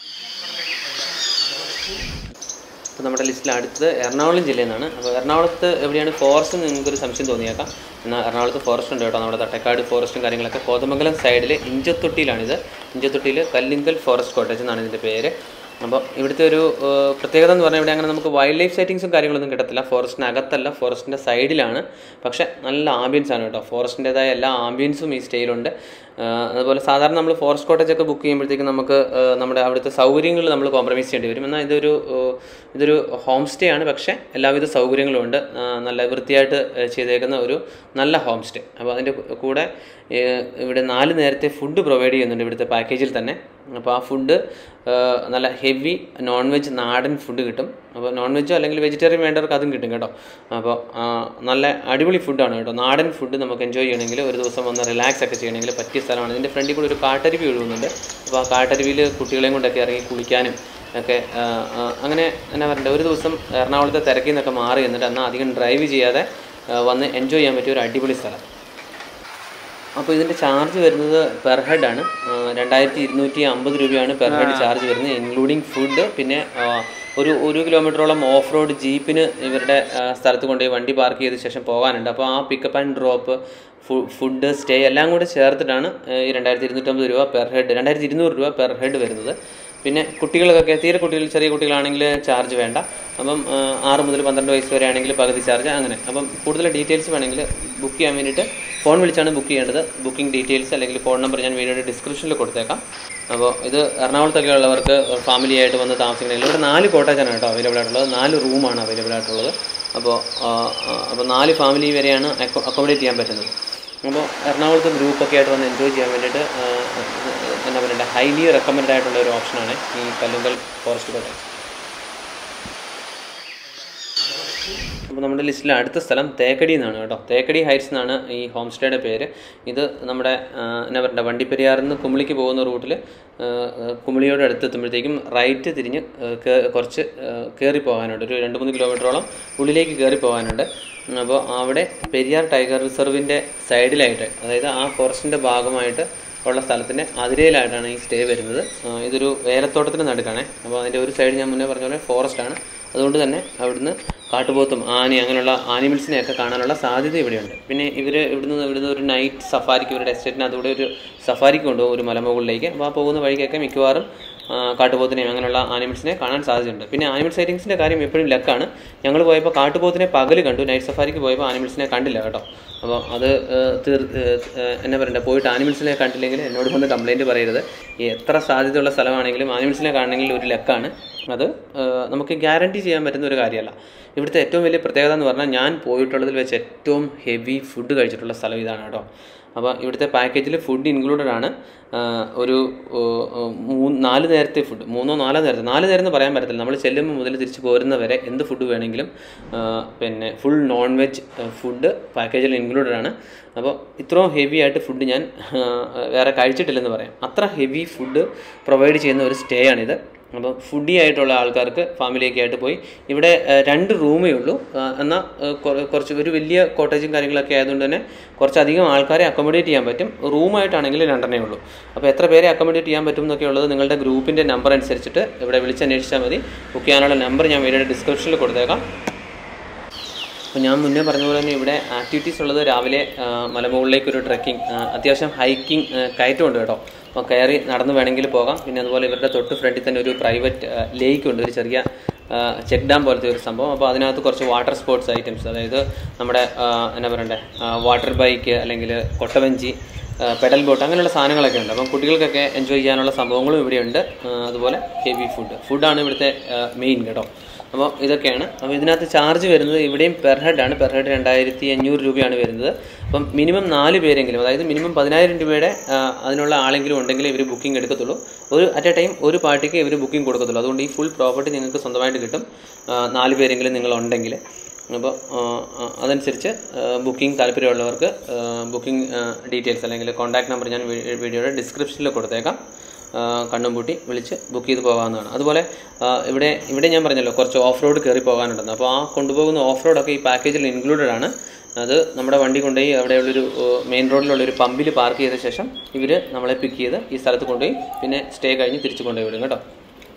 അപ്പോൾ നമ്മുടെ ലിസ്റ്റിൽ അടുത്തത് എറണാകുളം ജില്ലയിൽ നിന്നാണ് അപ്പോൾ എറണാകുളത്ത് എവിടെയാണ് ഫോറസ്റ്റ് എന്ന് നിങ്ങൾക്കൊരു സംശയം തോന്നിയേക്കാം എന്നാൽ എറണാകുളത്ത് ഫോറസ്റ്റ് ഉണ്ട് കേട്ടോ നമ്മുടെ തട്ടക്കാട് ഫോറസ്റ്റും കാര്യങ്ങളൊക്കെ കോതമംഗലം സൈഡിൽ ഇഞ്ചത്തൊട്ടിയിലാണിത് ഇഞ്ചത്തൊട്ടിയിൽ കല്ലിങ്കൽ ഫോറസ്റ്റ് കോട്ടേജ് എന്നാണ് ഇതിൻ്റെ പേര് അപ്പോൾ ഇവിടുത്തെ ഒരു ഏഹ്, പ്രത്യേകത എന്ന് പറഞ്ഞാൽ ഇവിടെ അങ്ങനെ നമുക്ക് വൈൽഡ് ലൈഫ് സൈറ്റിങ്സും കാര്യങ്ങളൊന്നും കിട്ടത്തില്ല ഫോറസ്റ്റിനകത്തല്ല ഫോറസ്റ്റിൻ്റെ സൈഡിലാണ് പക്ഷേ നല്ല ആംബിയൻസ് ആണ് കേട്ടോ ഫോറസ്റ്റിൻ്റെതായ എല്ലാ ആംബിയൻസും ഈ സ്റ്റേയിലുണ്ട് ആഹ് അതുപോലെ സാധാരണ നമ്മൾ ഫോറസ്റ്റ് കോട്ടേജ് ഒക്കെ ബുക്ക് ചെയ്യുമ്പോഴത്തേക്കും നമുക്ക് ആഹ് നമ്മുടെ അവിടുത്തെ സൗകര്യങ്ങൾ നമ്മൾ കോംപ്രമൈസ് ചെയ്യേണ്ടി വരും എന്നാൽ ഇതൊരു ആഹ് ഇതൊരു ഹോം സ്റ്റേ ആണ് പക്ഷേ എല്ലാവിധ സൗകര്യങ്ങളും ഉണ്ട് ആഹ് നല്ല വൃത്തിയായിട്ട് ആഹ് ചെയ്തേക്കുന്ന ഒരു നല്ല ഹോം സ്റ്റേ അപ്പോൾ അതിൻ്റെ കൂടെ ഏഹ് ഇവിടെ നാല് നേരത്തെ ഫുഡ് പ്രൊവൈഡ് ചെയ്യുന്നുണ്ട് ഇവിടുത്തെ പാക്കേജിൽ തന്നെ അപ്പോൾ ആ ഫുഡ് നല്ല ഹെവി നോൺ വെജ് നാടൻ ഫുഡ് കിട്ടും അപ്പോൾ നോൺ വെജോ അല്ലെങ്കിൽ വെജിറ്റേറിയൻ വേണ്ടവർക്ക് അതും കിട്ടും കേട്ടോ അപ്പോൾ നല്ല അടിപൊളി ഫുഡാണ് കേട്ടോ നാടൻ ഫുഡ് നമുക്ക് എൻജോയ് ചെയ്യണമെങ്കിൽ ഒരു ദിവസം വന്ന് റിലാക്സ് ഒക്കെ ചെയ്യണമെങ്കിൽ പറ്റിയ സ്ഥലമാണ് ഇതിൻ്റെ ഫ്രണ്ടിൽ കൂടി ഒരു കാട്ടരുവി ഒഴുകുന്നുണ്ട് അപ്പോൾ ആ കാട്ടരുവിയിൽ കുട്ടികളെയും കൊണ്ടൊക്കെ ഇറങ്ങി കുളിക്കാനും ഒക്കെ ആ, ആ, അങ്ങനെ എന്നാ പറയണ്ടേ ഒരു ദിവസം എറണാകുളത്തെ തിരക്കിൽ നിന്നൊക്കെ മാറി എന്നിട്ട് എന്നാൽ അധികം ഡ്രൈവ് ചെയ്യാതെ ആ, വന്ന് എൻജോയ് ചെയ്യാൻ പറ്റിയ ഒരു അടിപൊളി സ്ഥലം അപ്പോൾ ഇതിൻ്റെ ചാർജ് വരുന്നത് പെർ ഹെഡ് ആണ് രണ്ടായിരത്തി ഇരുന്നൂറ്റി അമ്പത് രൂപയാണ് പെർ ഹെഡ് ചാർജ് വരുന്നത് ഇൻക്ലൂഡിങ് ഫുഡ് പിന്നെ ആ, ഒരു ഒരു കിലോമീറ്ററോളം ഓഫ് റോഡ് ജീപ്പിന് ഇവരുടെ ആ, സ്ഥലത്ത് കൊണ്ടുപോയി വണ്ടി പാർക്ക് ചെയ്ത ശേഷം പോകാനുണ്ട് അപ്പോൾ ആ pickup and drop food stay എല്ലാം കൂടി ചേർത്തിട്ടാണ് ആ, ഈ രണ്ടായിരത്തി ഇരുന്നൂറ്റമ്പത് രൂപ പെർ ഹെഡ് രണ്ടായിരത്തി ഇരുന്നൂറ് രൂപ പെർ ഹെഡ് വരുന്നത് പിന്നെ കുട്ടികൾക്കൊക്കെ തീരെ കുട്ടികൾ ചെറിയ കുട്ടികളാണെങ്കിൽ ചാർജ് വേണ്ട അപ്പം ആ, ആറ് മുതൽ പന്ത്രണ്ട് വയസ്സ് വരെ ആണെങ്കിൽ പകുതി ചാർജ് അങ്ങനെ അപ്പം കൂടുതൽ ഡീറ്റെയിൽസ് വേണമെങ്കിൽ ബുക്ക് ചെയ്യാൻ വേണ്ടിയിട്ട് ഫോൺ വിളിച്ചാണ് ബുക്ക് ചെയ്യേണ്ടത് ബുക്കിംഗ് ഡീറ്റെയിൽസ് അല്ലെങ്കിൽ ഫോൺ നമ്പർ ഞാൻ വീഡിയോയുടെ ഡിസ്ക്രിപ്ഷനിൽ കൊടുത്തേക്കാം അപ്പോൾ ഇത് എറണാകുളത്തൊക്കെ ഉള്ളവർക്ക് ഫാമിലി ആയിട്ട് വന്ന് താമസിക്കണമെങ്കിൽ ഇവിടെ നാല് കോട്ടേജാണ് കേട്ടോ അവൈലബിൾ ആയിട്ടുള്ളത് നാല് റൂമാണ് അവൈലബിൾ ആയിട്ടുള്ളത് അപ്പോൾ അപ്പോൾ നാല് ഫാമിലി വരെയാണ് അക്കോമഡേറ്റ് ചെയ്യാൻ പറ്റുന്നത് അപ്പോൾ എറണാകുളത്ത് ഗ്രൂപ്പൊക്കെ ആയിട്ട് വന്ന് എൻജോയ് ചെയ്യാൻ വേണ്ടിയിട്ട് ആ, എന്താ പറയുക ഹൈലി റെക്കമെൻഡ് ആയിട്ടുള്ള ഒരു ഓപ്ഷനാണ് ഈ കല്ലുങ്കൽ ഫോറസ്റ്റ് കോട്ടേജ് അപ്പോൾ നമ്മുടെ ലിസ്റ്റിലെ അടുത്ത സ്ഥലം തേക്കടി എന്നാണ് കേട്ടോ തേക്കടി ഹൈറ്റ്സ് എന്നാണ് ഈ ഹോം സ്റ്റേയുടെ പേര് ഇത് നമ്മുടെ ആ, എന്നാ പറയുക വണ്ടിപ്പെരിയാറിൽ നിന്ന് കുമിളിക്ക് പോകുന്ന റൂട്ടിൽ കുമിളിയോട് അടുത്തെത്തുമ്പോഴത്തേക്കും റൈറ്റ് തിരിഞ്ഞ് ആ, കേ- കുറച്ച് കയറി പോകാനുണ്ട് ഒരു രണ്ട് മൂന്ന് കിലോമീറ്ററോളം ഉള്ളിലേക്ക് കയറി പോകാനുണ്ട് അപ്പോൾ അവിടെ പെരിയാർ ടൈഗർ റിസർവിൻ്റെ സൈഡിലായിട്ട് അതായത് ആ ഫോറസ്റ്റിൻ്റെ ഭാഗമായിട്ട് ഉള്ള സ്ഥലത്തിൻ്റെ അതിരയിലായിട്ടാണ് ഈ സ്റ്റേ വരുന്നത് ആ, ഇതൊരു ഏലത്തോട്ടത്തിന് നടുക്കാണേ അപ്പോൾ അതിൻ്റെ ഒരു സൈഡ് ഞാൻ മുന്നേ പറഞ്ഞ പോലെ ഫോറസ്റ്റാണ് അതുകൊണ്ട് തന്നെ അവിടുന്ന് കാട്ടുപോത്തും ആന അങ്ങനെയുള്ള ആനിമൽസിനെയൊക്കെ കാണാനുള്ള സാധ്യത ഇവിടെയുണ്ട് പിന്നെ ഇവർ ഇവിടുന്ന് ഇവിടുന്ന് ഒരു നൈറ്റ് സഫാരിക്ക് ഇവരുടെ എസ്റ്റേറ്റിന് അതുകൂടെ ഒരു സഫാരിക്ക് കൊണ്ടുപോകും ഒരു മലമുകളിലേക്ക് അപ്പോൾ ആ പോകുന്ന വഴിക്കൊക്കെ മിക്കവാറും ആ, കാട്ടുപോത്തിനെയും അങ്ങനെയുള്ള ആനിമൽസിനെ കാണാൻ സാധ്യതയുണ്ട് പിന്നെ ആനിമൽ സൈറ്റിങ്സിൻ്റെ കാര്യം എപ്പോഴും ലക്കാണ് ഞങ്ങൾ പോയപ്പോൾ കാട്ടുപോത്തിനെ പകൽ കണ്ടു നൈറ്റ് സഫാരിക്ക് പോയപ്പോൾ ആനിമൽസിനെ കണ്ടില്ല കേട്ടോ അപ്പോൾ അത് ഏഹ്, തീർ ഏഹ്, ഏഹ്, എന്നാ പറയണ്ടേ പോയിട്ട് ആനിമൽസിനെ കണ്ടില്ലെങ്കിൽ എന്നോട് വന്ന് കംപ്ലൈൻറ്റ് പറയരുത് ഈ എത്ര സാധ്യതയുള്ള സ്ഥലമാണെങ്കിലും ആനിമൽസിനെ കാണണമെങ്കിൽ ഒരു ലക്കാണ് അത് ഏഹ്, നമുക്ക് ഗ്യാരണ്ടി ചെയ്യാൻ പറ്റുന്ന ഒരു കാര്യമല്ല ഇവിടുത്തെ ഏറ്റവും വലിയ പ്രത്യേകത എന്ന് പറഞ്ഞാൽ ഞാൻ പോയിട്ടുള്ളതിൽ വെച്ച് ഏറ്റവും ഹെവി ഫുഡ് കഴിച്ചിട്ടുള്ള സ്ഥലം ഇതാണ് കേട്ടോ അപ്പോൾ ഇവിടുത്തെ പാക്കേജിൽ ഫുഡ് ഇൻക്ലൂഡഡ് ആണ് ആ, ഒരു ഓ, ഓ, മൂന്ന് നാല് നേരത്തെ ഫുഡ് മൂന്നോ നാലോ നേരത്തെ നാല് നേരം എന്ന് പറയാൻ പറ്റത്തില്ല നമ്മൾ ചെല്ലുമ്പോൾ മുതൽ തിരിച്ച് പോരുന്നവരെ എന്ത് ഫുഡ് വേണമെങ്കിലും ആ, പിന്നെ ഫുൾ നോൺ വെജ് ഫുഡ് പാക്കേജിൽ ഇൻക്ലൂഡഡ് ആണ് അപ്പോൾ ഇത്രയും ഹെവി ആയിട്ട് ഫുഡ് ഞാൻ ആ, വേറെ കഴിച്ചിട്ടില്ലെന്ന് പറയാം അത്ര ഹെവി ഫുഡ് പ്രൊവൈഡ് ചെയ്യുന്ന ഒരു സ്റ്റേ ആണിത് അപ്പോൾ ഫുഡി ആയിട്ടുള്ള ആൾക്കാർക്ക് ഫാമിലിയൊക്കെ ആയിട്ട് പോയി ഇവിടെ ആ, രണ്ട് റൂമേ ഉള്ളൂ ആ, എന്നാൽ ആ, കുറ- കുറച്ച് ഒരു വലിയ കോട്ടേജും കാര്യങ്ങളൊക്കെ ആയതുകൊണ്ട് തന്നെ കുറച്ചധികം ആൾക്കാരെ അക്കോമഡേറ്റ് ചെയ്യാൻ പറ്റും റൂമായിട്ടാണെങ്കിൽ രണ്ടെണ്ണേ ഉള്ളൂ അപ്പോൾ എത്ര പേരെ അക്കോമഡേറ്റ് ചെയ്യാൻ പറ്റും എന്നൊക്കെ ഉള്ളത് നിങ്ങളുടെ ഗ്രൂപ്പിൻ്റെ നമ്പർ അനുസരിച്ചിട്ട് ഇവിടെ വിളിച്ചന്വേഷിച്ചാൽ മതി ബുക്ക് ചെയ്യാനുള്ള നമ്പർ ഞാൻ വീഡിയോയുടെ ഡിസ്ക്രിപ്ഷനിൽ കൊടുത്തേക്കാം അപ്പോൾ ഞാൻ മുന്നേ പറഞ്ഞ പോലെ തന്നെ ഇവിടെ ആക്ടിവിറ്റീസ് ഉള്ളത് രാവിലെ ആ, മലമുകളിലേക്ക് ഒരു ട്രെക്കിംഗ് അത്യാവശ്യം ഹൈക്കിംഗ് കയറ്റമുണ്ട് കേട്ടോ അപ്പോൾ കയറി നടന്ന് വേണമെങ്കിൽ പോകാം പിന്നെ അതുപോലെ ഇവരുടെ തൊട്ട് ഫ്രണ്ടിൽ തന്നെ ഒരു പ്രൈവറ്റ് ലേക്ക് ഉണ്ട് ഒരു ചെറിയ ചെക്ക് ഡാം പോലത്തെ ഒരു സംഭവം അപ്പോൾ അതിനകത്ത് കുറച്ച് വാട്ടർ സ്പോർട്സ് ഐറ്റംസ് അതായത് നമ്മുടെ ആ, എന്നാ പറയണ്ടേ വാട്ടർ ബൈക്ക് അല്ലെങ്കിൽ കൊട്ടവഞ്ചി പെഡൽ ബോട്ട് അങ്ങനെയുള്ള സാധനങ്ങളൊക്കെ ഉണ്ട് അപ്പം കുട്ടികൾക്കൊക്കെ എൻജോയ് ചെയ്യാനുള്ള സംഭവങ്ങളും ഇവിടെയുണ്ട് ആ, അതുപോലെ ഹെവി ഫുഡ് ഫുഡാണ് ഇവിടുത്തെ മെയിൻ കേട്ടോ അപ്പോൾ ഇതൊക്കെയാണ് അപ്പോൾ ഇതിനകത്ത് ചാർജ് വരുന്നത് ഇവിടെയും പെർ ഹെഡ് ആണ് പെർ ഹെഡ് രണ്ടായിരത്തി അഞ്ഞൂറ് രൂപയാണ് വരുന്നത് അപ്പം മിനിമം നാല് പേരെങ്കിലും അതായത് മിനിമം പതിനായിരം രൂപയുടെ ആ, അതിനുള്ള ആളെങ്കിലും ഉണ്ടെങ്കിൽ ഇവർ ബുക്കിംഗ് എടുക്കത്തുള്ളൂ ഒരു അറ്റ് എ ടൈം ഒരു പാർട്ടിക്ക് ഇവർ ബുക്കിംഗ് കൊടുക്കത്തുള്ളൂ അതുകൊണ്ട് ഈ ഫുൾ പ്രോപ്പർട്ടി നിങ്ങൾക്ക് സ്വന്തമായിട്ട് കിട്ടും ആ, നാല് പേരെങ്കിലും നിങ്ങൾ ഉണ്ടെങ്കിൽ അപ്പോൾ അതനുസരിച്ച് ബുക്കിംഗ് താല്പര്യമുള്ളവർക്ക് ബുക്കിംഗ് ഡീറ്റെയിൽസ് അല്ലെങ്കിൽ കോൺടാക്ട് നമ്പർ ഞാൻ വീ- വീഡിയോയുടെ ഡിസ്ക്രിപ്ഷനിൽ കൊടുത്തേക്കാം ആ, കണ്ണും പൂട്ടി വിളിച്ച് ബുക്ക് ചെയ്ത് പോകാവുന്നതാണ് അതുപോലെ ആ, ഇവിടെ ഇവിടെ ഞാൻ പറഞ്ഞല്ലോ കുറച്ച് ഓഫ് റോഡ് കയറി പോകാനുണ്ടെന്ന് അപ്പോൾ ആ കൊണ്ടുപോകുന്ന ഓഫ് റോഡൊക്കെ ഈ പാക്കേജിൽ ഇൻക്ലൂഡഡ് ആണ് അത് നമ്മുടെ വണ്ടി കൊണ്ടുപോയി അവിടെയുള്ളൊരു മെയിൻ റോഡിലുള്ള ഒരു പമ്പിൽ പാർക്ക് ചെയ്ത ശേഷം ഇവർ നമ്മളെ പിക്ക് ചെയ്ത് ഈ സ്ഥലത്ത് കൊണ്ടുപോയി പിന്നെ സ്റ്റേ കഴിഞ്ഞ് തിരിച്ച് കൊണ്ടുപോയി വിടും കേട്ടോ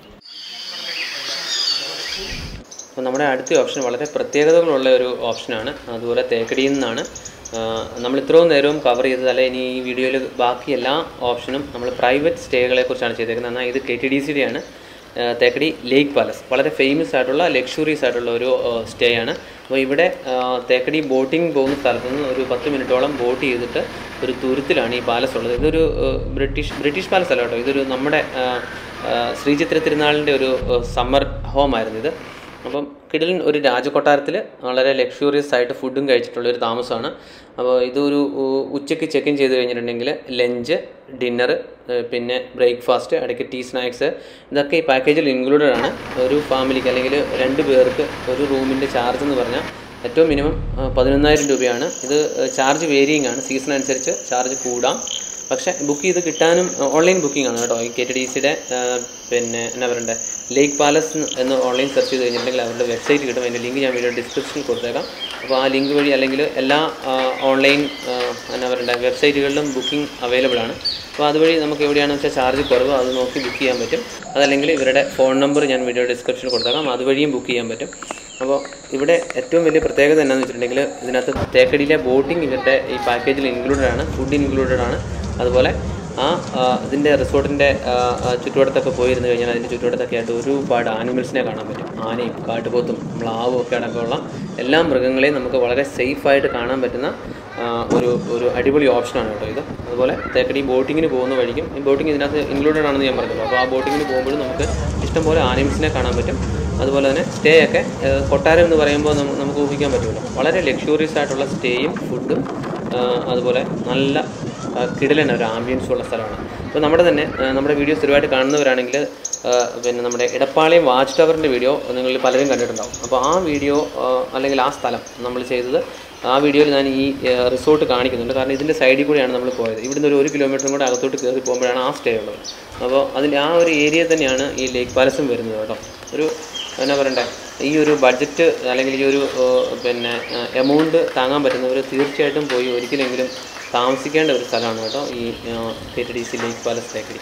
അപ്പോൾ നമ്മുടെ അടുത്ത ഓപ്ഷൻ വളരെ പ്രത്യേകതകളുള്ള ഒരു ഓപ്ഷനാണ് അതുപോലെ തേക്കടിയിൽ നിന്നാണ് ആ, നമ്മൾ ഇത്രയും നേരവും കവർ ചെയ്തതല്ല ഇനി ഈ വീഡിയോയിൽ ബാക്കി എല്ലാ ഓപ്ഷനും നമ്മൾ പ്രൈവറ്റ് സ്റ്റേകളെ കുറിച്ചാണ് ചെയ്തേക്കുന്നത് എന്നാൽ ഇത് കെ ടി ഡി സിയുടെ ആണ് ആ, തേക്കടി ലേക്ക് പാലസ് വളരെ ഫേമസ് ആയിട്ടുള്ള ലക്ഷറീസ് ആയിട്ടുള്ള ഒരു സ്റ്റേ ആണ് അപ്പോൾ ഇവിടെ ആ, തേക്കടി ബോട്ടിംഗ് പോകുന്ന സ്ഥലത്ത് നിന്ന് ഒരു പത്ത് മിനിറ്റോളം ബോട്ട് ചെയ്തിട്ട് ഒരു തുരുത്തിലാണ് ഈ പാലസ് ഉള്ളത് ഇതൊരു ആ, ബ്രിട്ടീഷ് ബ്രിട്ടീഷ് പാലസ് അല്ല കേട്ടോ ഇതൊരു നമ്മുടെ ആ, ആ, ശ്രീചിത്ര തിരുനാളിൻ്റെ ഒരു സമ്മർ ഹോം ആയിരുന്നു ഇത് അപ്പം കിടിലൻ ഒരു രാജകൊട്ടാരത്തിൽ വളരെ ലക്ഷൂറിയസ് ആയിട്ട് ഫുഡും കഴിച്ചിട്ടുള്ള ഒരു താമസമാണ് അപ്പോൾ ഇതൊരു ഉ- ഉച്ചയ്ക്ക് ചെക്ക് ഇൻ ചെയ്ത് കഴിഞ്ഞിട്ടുണ്ടെങ്കിൽ ലഞ്ച് ഡിന്നർ പിന്നെ ബ്രേക്ക്ഫാസ്റ്റ് ഇടയ്ക്ക് ടീ സ്നാക്സ് ഇതൊക്കെ ഈ പാക്കേജിൽ ഇൻക്ലൂഡഡ് ആണ് ഒരു ഫാമിലിക്ക് അല്ലെങ്കിൽ രണ്ട് പേർക്ക് ഒരു റൂമിൻ്റെ ചാർജ് എന്ന് പറഞ്ഞാൽ ഏറ്റവും മിനിമം പതിനൊന്നായിരം രൂപയാണ് ഇത് ചാർജ് വേരിയിങ് ആണ് സീസൺ അനുസരിച്ച് ചാർജ് കൂടാം പക്ഷേ ബുക്ക് ചെയ്ത് കിട്ടാനും ഓൺലൈൻ ബുക്കിംഗ് ആണ് കേട്ടോ ഈ കെ ടി ഡി സിയുടെ പിന്നെ എന്നാ പറയണ്ടേ ലേക്ക് പാലസ് എന്ന് ഓൺലൈൻ സെർച്ച് ചെയ്ത് കഴിഞ്ഞിട്ടുണ്ടെങ്കിൽ അവരുടെ വെബ്സൈറ്റ് കിട്ടും അതിൻ്റെ ലിങ്ക് ഞാൻ വീഡിയോ ഡിസ്ക്രിപ്ഷനിൽ കൊടുത്തേക്കാം അപ്പോൾ ആ ലിങ്ക് വഴി അല്ലെങ്കിൽ എല്ലാ ഓൺലൈൻ എന്നാ പറയണ്ടേ വെബ്സൈറ്റുകളിലും ബുക്കിംഗ് അവൈലബിൾ ആണ് അപ്പോൾ അതുവഴി നമുക്ക് എവിടെയാണെന്ന് വെച്ചാൽ ചാർജ് കുറവ് അത് നോക്കി ബുക്ക് ചെയ്യാൻ പറ്റും അതല്ലെങ്കിൽ ഇവരുടെ ഫോൺ നമ്പർ ഞാൻ വീഡിയോ ഡിസ്ക്രിപ്ഷനിൽ കൊടുത്തേക്കാം അതുവഴിയും ബുക്ക് ചെയ്യാൻ പറ്റും അപ്പോൾ ഇവിടെ ഏറ്റവും വലിയ പ്രത്യേകത എന്നാന്ന് വെച്ചിട്ടുണ്ടെങ്കിൽ ഇതിനകത്ത് തേക്കടിയിലെ ബോട്ടിംഗ് ഇവരുടെ ഈ പാക്കേജിൽ ഇൻക്ലൂഡഡ് ആണ് ഫുഡ് ഇൻക്ലൂഡഡ് ആണ് അതുപോലെ ആ ആ, ഇതിൻ്റെ റിസോർട്ടിൻ്റെ ചുറ്റുവട്ടത്തൊക്കെ പോയിരുന്നു കഴിഞ്ഞാൽ അതിൻ്റെ ചുറ്റുവട്ടത്തൊക്കെ ആയിട്ട് ഒരുപാട് ആനിമൽസിനെ കാണാൻ പറ്റും ആനയും കാട്ടുപോത്തും മ്ലാവും ഒക്കെ അടക്കമുള്ള എല്ലാ മൃഗങ്ങളെയും നമുക്ക് വളരെ സേഫായിട്ട് കാണാൻ പറ്റുന്ന ആ, ഒരു ഒരു അടിപൊളി ഓപ്ഷനാണ് കേട്ടോ ഇത് അതുപോലെ തേക്കടി ബോട്ടിങ്ങിന് പോകുന്ന വഴിക്കും ഈ ബോട്ടിംഗ് ഇതിനകത്ത് ഇൻക്ലൂഡഡ് ആണെന്ന് ഞാൻ പറഞ്ഞല്ലോ അപ്പോൾ ആ ബോട്ടിങ്ങിന് പോകുമ്പോഴും നമുക്ക് ഇഷ്ടംപോലെ ആനിമൽസിനെ കാണാൻ പറ്റും അതുപോലെ തന്നെ സ്റ്റേ ഒക്കെ ഏഹ്, കൊട്ടാരം എന്ന് പറയുമ്പോൾ നമുക്ക് നമുക്ക് ഊഹിക്കാൻ പറ്റുമല്ലോ വളരെ ലക്ഷൂറിയസ് ആയിട്ടുള്ള സ്റ്റേയും ഫുഡും അതുപോലെ നല്ല ആ, കിടിലൻ ഒരു ആംബിയൻസും ഉള്ള സ്ഥലമാണ് അപ്പോൾ നമ്മുടെ തന്നെ ആ, നമ്മുടെ വീഡിയോസ് സ്ഥിരമായിട്ട് കാണുന്നവരാണെങ്കിൽ ആ, പിന്നെ നമ്മുടെ ഇടപ്പാളയം വാച്ച് ടവറിൻ്റെ വീഡിയോ നിങ്ങൾ പലരും കണ്ടിട്ടുണ്ടാവും അപ്പോൾ ആ വീഡിയോ ആ, അല്ലെങ്കിൽ ആ സ്ഥലം നമ്മൾ ചെയ്തത് ആ വീഡിയോയിൽ ഞാൻ ഈ റിസോർട്ട് കാണിക്കുന്നുണ്ട് കാരണം ഇതിൻ്റെ സൈഡിൽ കൂടെയാണ് നമ്മൾ പോയത് ഇവിടുന്ന് ഒരു ഒരു കിലോമീറ്ററും കൂടെ അകത്തോട്ട് കയറി പോകുമ്പോഴാണ് ആ സ്റ്റേ ഉള്ളത് അപ്പോൾ അതിൻ്റെ ആ ഒരു ഏരിയ തന്നെയാണ് ഈ ലേക്ക് പാലസും വരുന്നത് കേട്ടോ ഒരു എന്നാ പറയണ്ടേ ഈ ഒരു ബഡ്ജറ്റ് അല്ലെങ്കിൽ ഈ ഒരു ഏഹ്, പിന്നെ എമൗണ്ട് താങ്ങാൻ പറ്റുന്നവർ തീർച്ചയായിട്ടും പോയി ഒരിക്കലെങ്കിലും താമസിക്കേണ്ട ഒരു സ്ഥലമാണ് കേട്ടോ ഈ K T D C lake palace Thekkady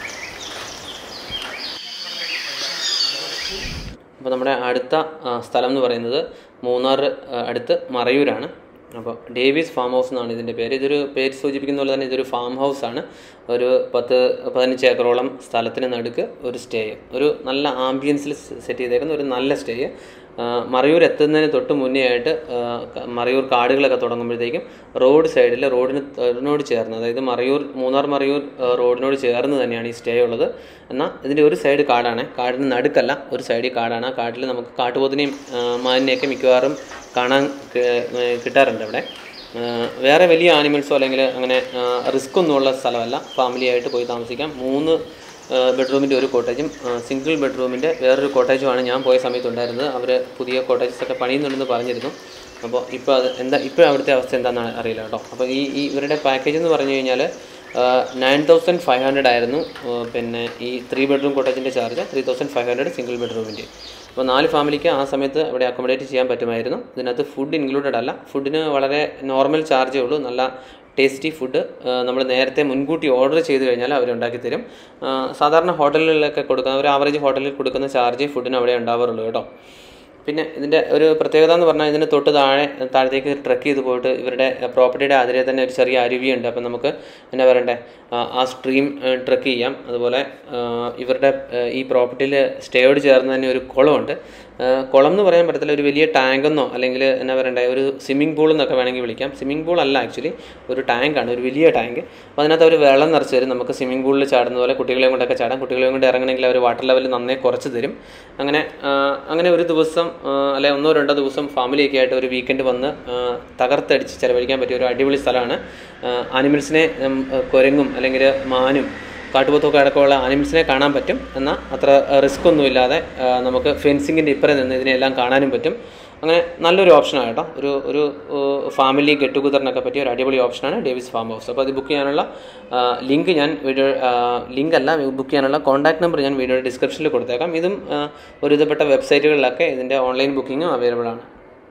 അപ്പോൾ നമ്മുടെ അടുത്ത ആ, സ്ഥലം എന്ന് പറയുന്നത് മൂന്നാർ ആ, അടുത്ത് മറയൂരാണ് അപ്പോൾ ഡേവിസ് ഫാം ഹൗസ് എന്നാണ് ഇതിൻ്റെ പേര് ഇതൊരു പേര് സൂചിപ്പിക്കുന്ന പോലെ തന്നെ ഇതൊരു ഫാം ഹൗസ് ആണ് ഒരു പത്ത് പതിനഞ്ച് ഏക്കറോളം സ്ഥലത്തിന് നടുക്ക് ഒരു സ്റ്റേ ഒരു നല്ല ആംബിയൻസിൽ സെറ്റ് ചെയ്തേക്കുന്ന ഒരു നല്ല സ്റ്റേ മറയൂർ എത്തുന്നതിന് തൊട്ട് മുന്നേ ആയിട്ട് ആ, ക- മറയൂർ കാടുകളൊക്കെ തുടങ്ങുമ്പോഴത്തേക്കും റോഡ് സൈഡിൽ റോഡിന് റോഡിനോട് ചേർന്ന് അതായത് മറയൂർ മൂന്നാർ മറയൂർ ആ, റോഡിനോട് ചേർന്ന് തന്നെയാണ് ഈ സ്റ്റേ ഉള്ളത് എന്നാൽ ഇതിൻ്റെ ഒരു സൈഡ് കാടാണ് കാടിന് നടുക്കല്ല ഒരു സൈഡിൽ കാടാണ് ആ കാട്ടിൽ നമുക്ക് കാട്ടുപോത്തിനെയും ആ, മാനിനെയൊക്കെ മിക്കവാറും കാണാൻ ക- ഏ, കിട്ടാറുണ്ട് അവിടെ ആ, വേറെ വലിയ ആനിമൽസോ അല്ലെങ്കിൽ അങ്ങനെ റിസ്ക് ഒന്നുമുള്ള സ്ഥലമല്ല ഫാമിലി ആയിട്ട് പോയി താമസിക്കാം മൂന്ന് ബെഡ്റൂമിൻ്റെ ഒരു കോട്ടേജും സിംഗിൾ ബെഡ്റൂമിൻ്റെ വേറൊരു കോട്ടേജുമാണ് ഞാൻ പോയ സമയത്ത് ഉണ്ടായിരുന്നത് അവർ പുതിയ കോട്ടേജസ് ഒക്കെ പണിയുന്നുണ്ടെന്ന് പറഞ്ഞിരുന്നു അപ്പോൾ ഇപ്പോൾ അത് എന്താ ഇപ്പോൾ അവിടുത്തെ അവസ്ഥ എന്താണെന്ന് അറിയില്ല കേട്ടോ അപ്പോൾ ഈ ഈ ഇവരുടെ പാക്കേജ് എന്ന് പറഞ്ഞു കഴിഞ്ഞാൽ നയൻ തൗസൻഡ് ഫൈവ് ഹൺഡ്രഡ് ആയിരുന്നു ആ, പിന്നെ ഈ ത്രീ ബെഡ്റൂം കോട്ടേജിൻ്റെ charge three thousand five hundred single ബെഡ്റൂമിൻ്റെ അപ്പോൾ നാല് ഫാമിലിക്ക് ആ സമയത്ത് അവിടെ അക്കോമഡേറ്റ് ചെയ്യാൻ പറ്റുമായിരുന്നു ഇതിനകത്ത് ഫുഡ് ഇൻക്ലൂഡഡ് അല്ല ഫുഡിന് വളരെ നോർമൽ ചാർജേ ഉള്ളൂ നല്ല ടേസ്റ്റി ഫുഡ് നമ്മൾ നേരത്തെ മുൻകൂട്ടി ഓർഡർ ചെയ്ത് കഴിഞ്ഞാൽ അവർ ഉണ്ടാക്കി തരും ആ, സാധാരണ ഹോട്ടലുകളിലൊക്കെ കൊടുക്കുന്ന ഒരു ആവറേജ് ഹോട്ടലിൽ കൊടുക്കുന്ന ചാർജ് ഫുഡിന് അവിടെ ഉണ്ടാവാറുള്ളൂ കേട്ടോ പിന്നെ ഇതിൻ്റെ ഒരു പ്രത്യേകത എന്ന് പറഞ്ഞാൽ ഇതിന് തൊട്ട് താഴെ താഴത്തേക്ക് ട്രക്ക് ചെയ്ത് പോയിട്ട് ഇവരുടെ പ്രോപ്പർട്ടിയുടെ അതിരെ തന്നെ ഒരു ചെറിയ അരുവിയുണ്ട് അപ്പം നമുക്ക് എന്നാ പറയണ്ടേ ആ, ആ സ്ട്രീം ട്രക്ക് ചെയ്യാം അതുപോലെ ആ, ഇവരുടെ ആ, ഈ പ്രോപ്പർട്ടിയിൽ സ്റ്റേയോട് ചേർന്ന് തന്നെ ഒരു കുളമുണ്ട് ആ, കുളം എന്ന് പറയാൻ പറ്റത്തില്ല ഒരു വലിയ ടാങ്കെന്നോ അല്ലെങ്കിൽ എന്നാ പറയണ്ടേ ഒരു സ്വിമ്മിംഗ് പൂൾ എന്നൊക്കെ വേണമെങ്കിൽ വിളിക്കാം സ്വിമ്മിംഗ് പൂൾ അല്ല ആക്ച്വലി ഒരു ടാങ്കാണ് ഒരു വലിയ ടാങ്ക് അപ്പോൾ അതിനകത്ത് അവർ വെള്ളം നിറച്ച് തരും നമുക്ക് സ്വിമ്മിംഗ് പൂളിൽ ചാടുന്ന പോലെ കുട്ടികളെയും കൊണ്ടൊക്കെ ചാടാം കുട്ടികളെയും കൊണ്ട് ഇറങ്ങണമെങ്കിൽ അവർ വാട്ടർ ലെവൽ നന്നേ കുറച്ച് തരും അങ്ങനെ ആ, അങ്ങനെ ഒരു ദിവസം ആ, അല്ലെ ഒന്നോ രണ്ടോ ദിവസം ഫാമിലിയൊക്കെ ആയിട്ട് ഒരു വീക്കെൻഡ് വന്ന് ആ, തകർത്തടിച്ച് ചിലവഴിക്കാൻ പറ്റിയ ഒരു അടിപൊളി സ്ഥലമാണ് ആനിമൽസിനെ കുരങ്ങും അല്ലെങ്കിൽ മാനും കാട്ടുപോത്തൊക്കെ അടക്കമുള്ള ആനിമൽസിനെ കാണാൻ പറ്റും എന്നാൽ അത്ര റിസ്ക് ഒന്നുമില്ലാതെ ആ, നമുക്ക് ഫെൻസിങ്ങിൻ്റെ ഇപ്പുറം നിന്ന് ഇതിനെല്ലാം കാണാനും പറ്റും അങ്ങനെ നല്ലൊരു ഓപ്ഷനാണ് കേട്ടോ ഒരു ഒരു ഫാമിലി ഗെറ്റ് ടുഗദറിനൊക്കെ പറ്റിയ ഒരു അടിപൊളി ഓപ്ഷനാണ് ഡേവിസ് ഫാം ഹൗസ് അപ്പോൾ അത് ബുക്ക് ചെയ്യാനുള്ള ലിങ്ക് ഞാൻ വീഡിയോ ലിങ്ക് അല്ല ബുക്ക് ചെയ്യാനുള്ള കോൺടാക്ട് നമ്പർ ഞാൻ വീഡിയോയുടെ ഡിസ്ക്രിപ്ഷനിൽ കൊടുത്തേക്കാം ഇതും ആ, ഒരുവിധപ്പെട്ട വെബ്സൈറ്റുകളിലൊക്കെ ഇതിൻ്റെ ഓൺലൈൻ ബുക്കിങ്ങും അവൈലബിൾ ആണ്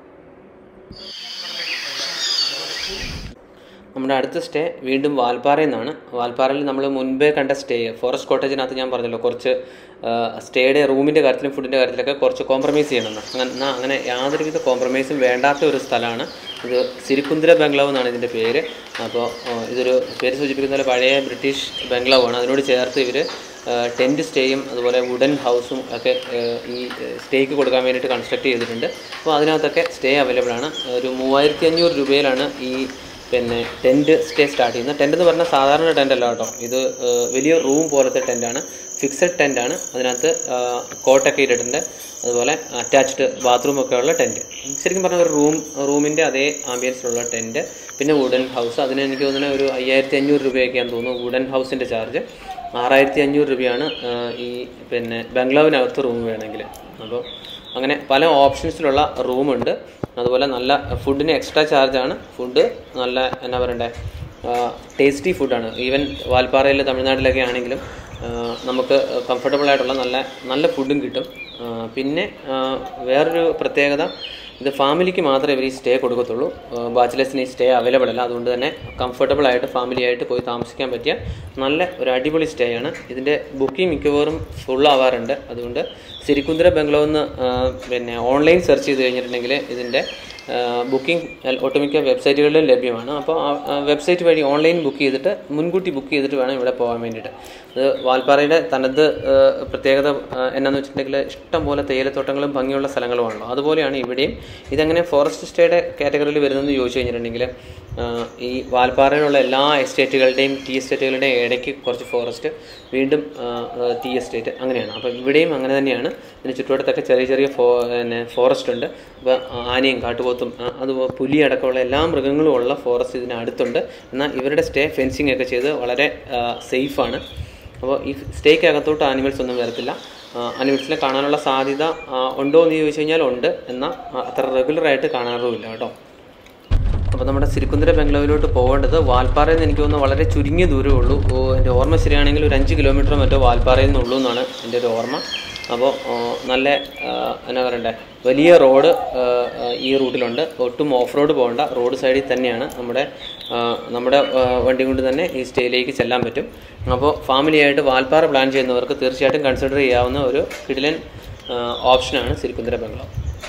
നമ്മുടെ അടുത്ത സ്റ്റേ വീണ്ടും വാൽപ്പാറയിൽ നിന്നാണ് വാൽപ്പാറയിൽ നമ്മൾ മുൻപേ കണ്ട സ്റ്റേ ഫോറസ്റ്റ് കോട്ടേജിനകത്ത് ഞാൻ പറഞ്ഞല്ലോ കുറച്ച് സ്റ്റേയുടെ റൂമിൻ്റെ കാര്യത്തിലും ഫുഡിൻ്റെ കാര്യത്തിലൊക്കെ കുറച്ച് കോംപ്രമൈസ് ചെയ്യണമെന്ന് അങ്ങനെ എന്നാ അങ്ങനെ യാതൊരുവിധ കോംപ്രമൈസും വേണ്ടാത്ത ഒരു സ്ഥലമാണ് ഇത് സിരിക്കുന്തിര ബംഗ്ലാവ് എന്നാണ് ഇതിൻ്റെ പേര് അപ്പോൾ ഇതൊരു പേര് സൂചിപ്പിക്കുന്ന പോലെ പഴയ ബ്രിട്ടീഷ് ബംഗ്ലാവാണ് അതിനോട് ചേർത്ത് ഇവർ ടെൻറ്റ് സ്റ്റേയും അതുപോലെ വുഡൻ ഹൗസും ഒക്കെ ഏഹ്, ഈ സ്റ്റേക്ക് കൊടുക്കാൻ വേണ്ടിയിട്ട് കൺസ്ട്രക്ട് ചെയ്തിട്ടുണ്ട് അപ്പോൾ അതിനകത്തൊക്കെ സ്റ്റേ അവൈലബിൾ ആണ് ഒരു മൂവായിരത്തി അഞ്ഞൂറ് രൂപയിലാണ് ഈ പിന്നെ ടെൻറ്റ് സ്റ്റേ സ്റ്റാർട്ട് ചെയ്യുന്നത് ടെൻറ്റ് എന്ന് പറഞ്ഞാൽ സാധാരണ ടെൻ്റ് അല്ല കേട്ടോ ഇത് ഏഹ്, വലിയ റൂം പോലത്തെ ടെൻ്റാണ് ഫിക്സഡ് ടെൻ്റാണ് അതിനകത്ത് കോട്ടൊക്കെ ഇട്ടിട്ടുണ്ട് അതുപോലെ അറ്റാച്ച്ഡ് ബാത്റൂം ഒക്കെ ഉള്ള ടെൻറ്റ് ശരിക്കും പറഞ്ഞാൽ ഒരു റൂം റൂമിൻ്റെ അതേ ആംബിയൻസിലുള്ള ടെൻറ്റ് പിന്നെ വുഡൻ ഹൗസ് അതിന് എനിക്ക് തോന്നുന്നത് ഒരു അയ്യായിരത്തി അഞ്ഞൂറ് രൂപയൊക്കെയാണെന്ന് തോന്നുന്നു വുഡൻ ഹൗസിൻ്റെ ചാർജ് ആറായിരത്തി അഞ്ഞൂറ് രൂപയാണ് ആ, ഈ പിന്നെ ബംഗ്ലാവിനകത്ത് റൂം വേണമെങ്കിൽ അപ്പോൾ അങ്ങനെ പല ഓപ്ഷൻസിലുള്ള റൂമുണ്ട് അതുപോലെ നല്ല ഫുഡിന് എക്സ്ട്രാ ചാർജാണ് ഫുഡ് നല്ല എന്നാ പറയണ്ടേ ടേസ്റ്റി ഫുഡാണ് ഈവൻ വാൽപ്പാറയിൽ തമിഴ്നാട്ടിലൊക്കെ ആണെങ്കിലും ആ, നമുക്ക് കംഫർട്ടബിൾ ആയിട്ടുള്ള നല്ല നല്ല ഫുഡും കിട്ടും ആ, പിന്നെ ആ, വേറൊരു പ്രത്യേകത ഇത് ഫാമിലിക്ക് മാത്രമേ ഇവർ ഈ സ്റ്റേ കൊടുക്കത്തുള്ളൂ ബാച്ചിലേഴ്സിന് ഈ സ്റ്റേ അവൈലബിൾ അല്ല അതുകൊണ്ട് തന്നെ കംഫർട്ടബിൾ ആയിട്ട് ഫാമിലി ആയിട്ട് പോയി താമസിക്കാൻ പറ്റിയ നല്ല ഒരു അടിപൊളി സ്റ്റേ ആണ് ഇതിൻ്റെ ബുക്കിംഗ് മിക്കവാറും ഫുൾ ആവാറുണ്ട് അതുകൊണ്ട് സിരിക്കുന്തിര ബംഗ്ലാവ് എന്ന് പിന്നെ ഓൺലൈൻ സെർച്ച് ചെയ്ത് കഴിഞ്ഞിട്ടുണ്ടെങ്കിൽ ഇതിൻ്റെ ബുക്കിംഗ് ഒട്ടുമിക്ക വെബ്സൈറ്റുകളിലും ലഭ്യമാണ് അപ്പോൾ ആ വെബ്സൈറ്റ് വഴി ഓൺലൈൻ ബുക്ക് ചെയ്തിട്ട് മുൻകൂട്ടി ബുക്ക് ചെയ്തിട്ട് വേണം ഇവിടെ പോകാൻ വേണ്ടിയിട്ട് ഇത് വാൽപ്പാറയുടെ തനത് ആ, പ്രത്യേകത ആ, എന്നാന്ന് വെച്ചിട്ടുണ്ടെങ്കിൽ ഇഷ്ടം പോലെ തേയിലത്തോട്ടങ്ങളും ഭംഗിയുള്ള സ്ഥലങ്ങളുമാണല്ലോ അതുപോലെയാണ് ഇവിടെയും ഇതെങ്ങനെ ഫോറസ്റ്റ് സ്റ്റേയുടെ കാറ്റഗറിയിൽ വരുന്നതെന്ന് ചോദിച്ചു കഴിഞ്ഞിട്ടുണ്ടെങ്കിൽ ആ, ഈ വാൽപ്പാറയിലുള്ള എല്ലാ എസ്റ്റേറ്റുകളുടെയും ടീ എസ്റ്റേറ്റുകളുടെയും ഇടയ്ക്ക് കുറച്ച് ഫോറസ്റ്റ് വീണ്ടും ആ, ആ, ടീ എസ്റ്റേറ്റ് അങ്ങനെയാണ് അപ്പോൾ ഇവിടെയും അങ്ങനെ തന്നെയാണ് ഇതിന് ചുറ്റുവട്ടത്തൊക്കെ ചെറിയ ചെറിയ ഫോ പിന്നെ ഫോറസ്റ്റ് ഉണ്ട് അപ്പോൾ ആനയും കാട്ടുപോത്തും ആ, അതുപോലെ പുലി അടക്കമുള്ള എല്ലാ മൃഗങ്ങളും ഉള്ള ഫോറസ്റ്റ് ഇതിന് അടുത്തുണ്ട് എന്നാൽ ഇവരുടെ സ്റ്റേ ഫെൻസിങ് ഒക്കെ ചെയ്ത് വളരെ സേഫാണ് അപ്പോൾ ഈ സ്റ്റേക്ക് അകത്തോട്ട് ആനിമൽസ് ഒന്നും വരത്തില്ല ആനിമൽസിനെ കാണാനുള്ള സാധ്യത ആ, ഉണ്ടോ എന്ന് ചോദിച്ചു കഴിഞ്ഞാൽ ഉണ്ട് എന്നാൽ ആ, അത്ര റെഗുലറായിട്ട് കാണാറുമില്ല കേട്ടോ അപ്പോൾ നമ്മുടെ സിരിക്കുന്തര ബംഗ്ലാവിലോട്ട് പോകേണ്ടത് വാൽപ്പാറയിൽ നിന്ന് എനിക്ക് തോന്നുന്നു വളരെ ചുരുങ്ങിയ ദൂരമേ ഉള്ളൂ ഓ, എൻ്റെ ഓർമ്മ ശരിയാണെങ്കിൽ ഒരു അഞ്ച് കിലോമീറ്റർ മറ്റോ വാൽപ്പാറയിൽ നിന്നുള്ളൂ എന്നാണ് എൻ്റെ ഒരു ഓർമ്മ അപ്പോൾ ഓ, നല്ല ആ, എന്നാ പറയണ്ടേ വലിയ റോഡ് ആ, ആ, ഈ റൂട്ടിലുണ്ട് ഒട്ടും ഓഫ് റോഡ് പോകേണ്ട റോഡ് സൈഡിൽ തന്നെയാണ് നമ്മുടെ ആ, നമ്മുടെ ആ, വണ്ടി കൊണ്ട് തന്നെ ഈ സ്റ്റേയിലേക്ക് ചെല്ലാൻ പറ്റും അപ്പോൾ ഫാമിലിയായിട്ട് വാൽപ്പാറ പ്ലാൻ ചെയ്യുന്നവർക്ക് തീർച്ചയായിട്ടും കൺസിഡർ ചെയ്യാവുന്ന ഒരു കിടിലൻ ആ, ഓപ്ഷനാണ് സിരിക്കുന്തര ബംഗ്ലാവ്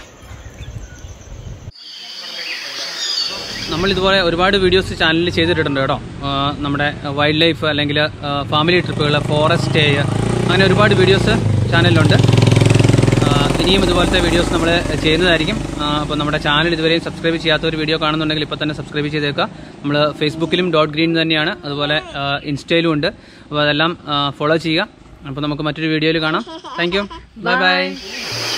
നമ്മൾ ഇതുപോലെ ഒരുപാട് വീഡിയോസ് ചാനലിൽ ചെയ്തിട്ടുണ്ട് കേട്ടോ ആ, നമ്മുടെ വൈൽഡ് ലൈഫ് അല്ലെങ്കിൽ ഫാമിലി ട്രിപ്പുകൾ ഫോറസ്റ്റ് സ്റ്റേ അങ്ങനെ ഒരുപാട് വീഡിയോസ് ചാനലിലുണ്ട് ആ, ഇനിയും ഇതുപോലത്തെ വീഡിയോസ് നമ്മൾ ചെയ്യുന്നതായിരിക്കും അപ്പോൾ നമ്മുടെ ചാനൽ ഇതുവരെയും സബ്സ്ക്രൈബ് ചെയ്യാത്ത ഒരു വീഡിയോ കാണുന്നുണ്ടെങ്കിൽ ഇപ്പോൾ തന്നെ സബ്സ്ക്രൈബ് ചെയ്തേക്കുക നമ്മൾ ഫേസ്ബുക്കിലും ഡോട്ട് ഗ്രീൻ തന്നെയാണ് അതുപോലെ ആ, ഇൻസ്റ്റയിലും ഉണ്ട് അപ്പോൾ അതെല്ലാം ഫോളോ ചെയ്യുക അപ്പോൾ നമുക്ക് മറ്റൊരു വീഡിയോയിൽ കാണാം താങ്ക് യു ബൈ ബൈ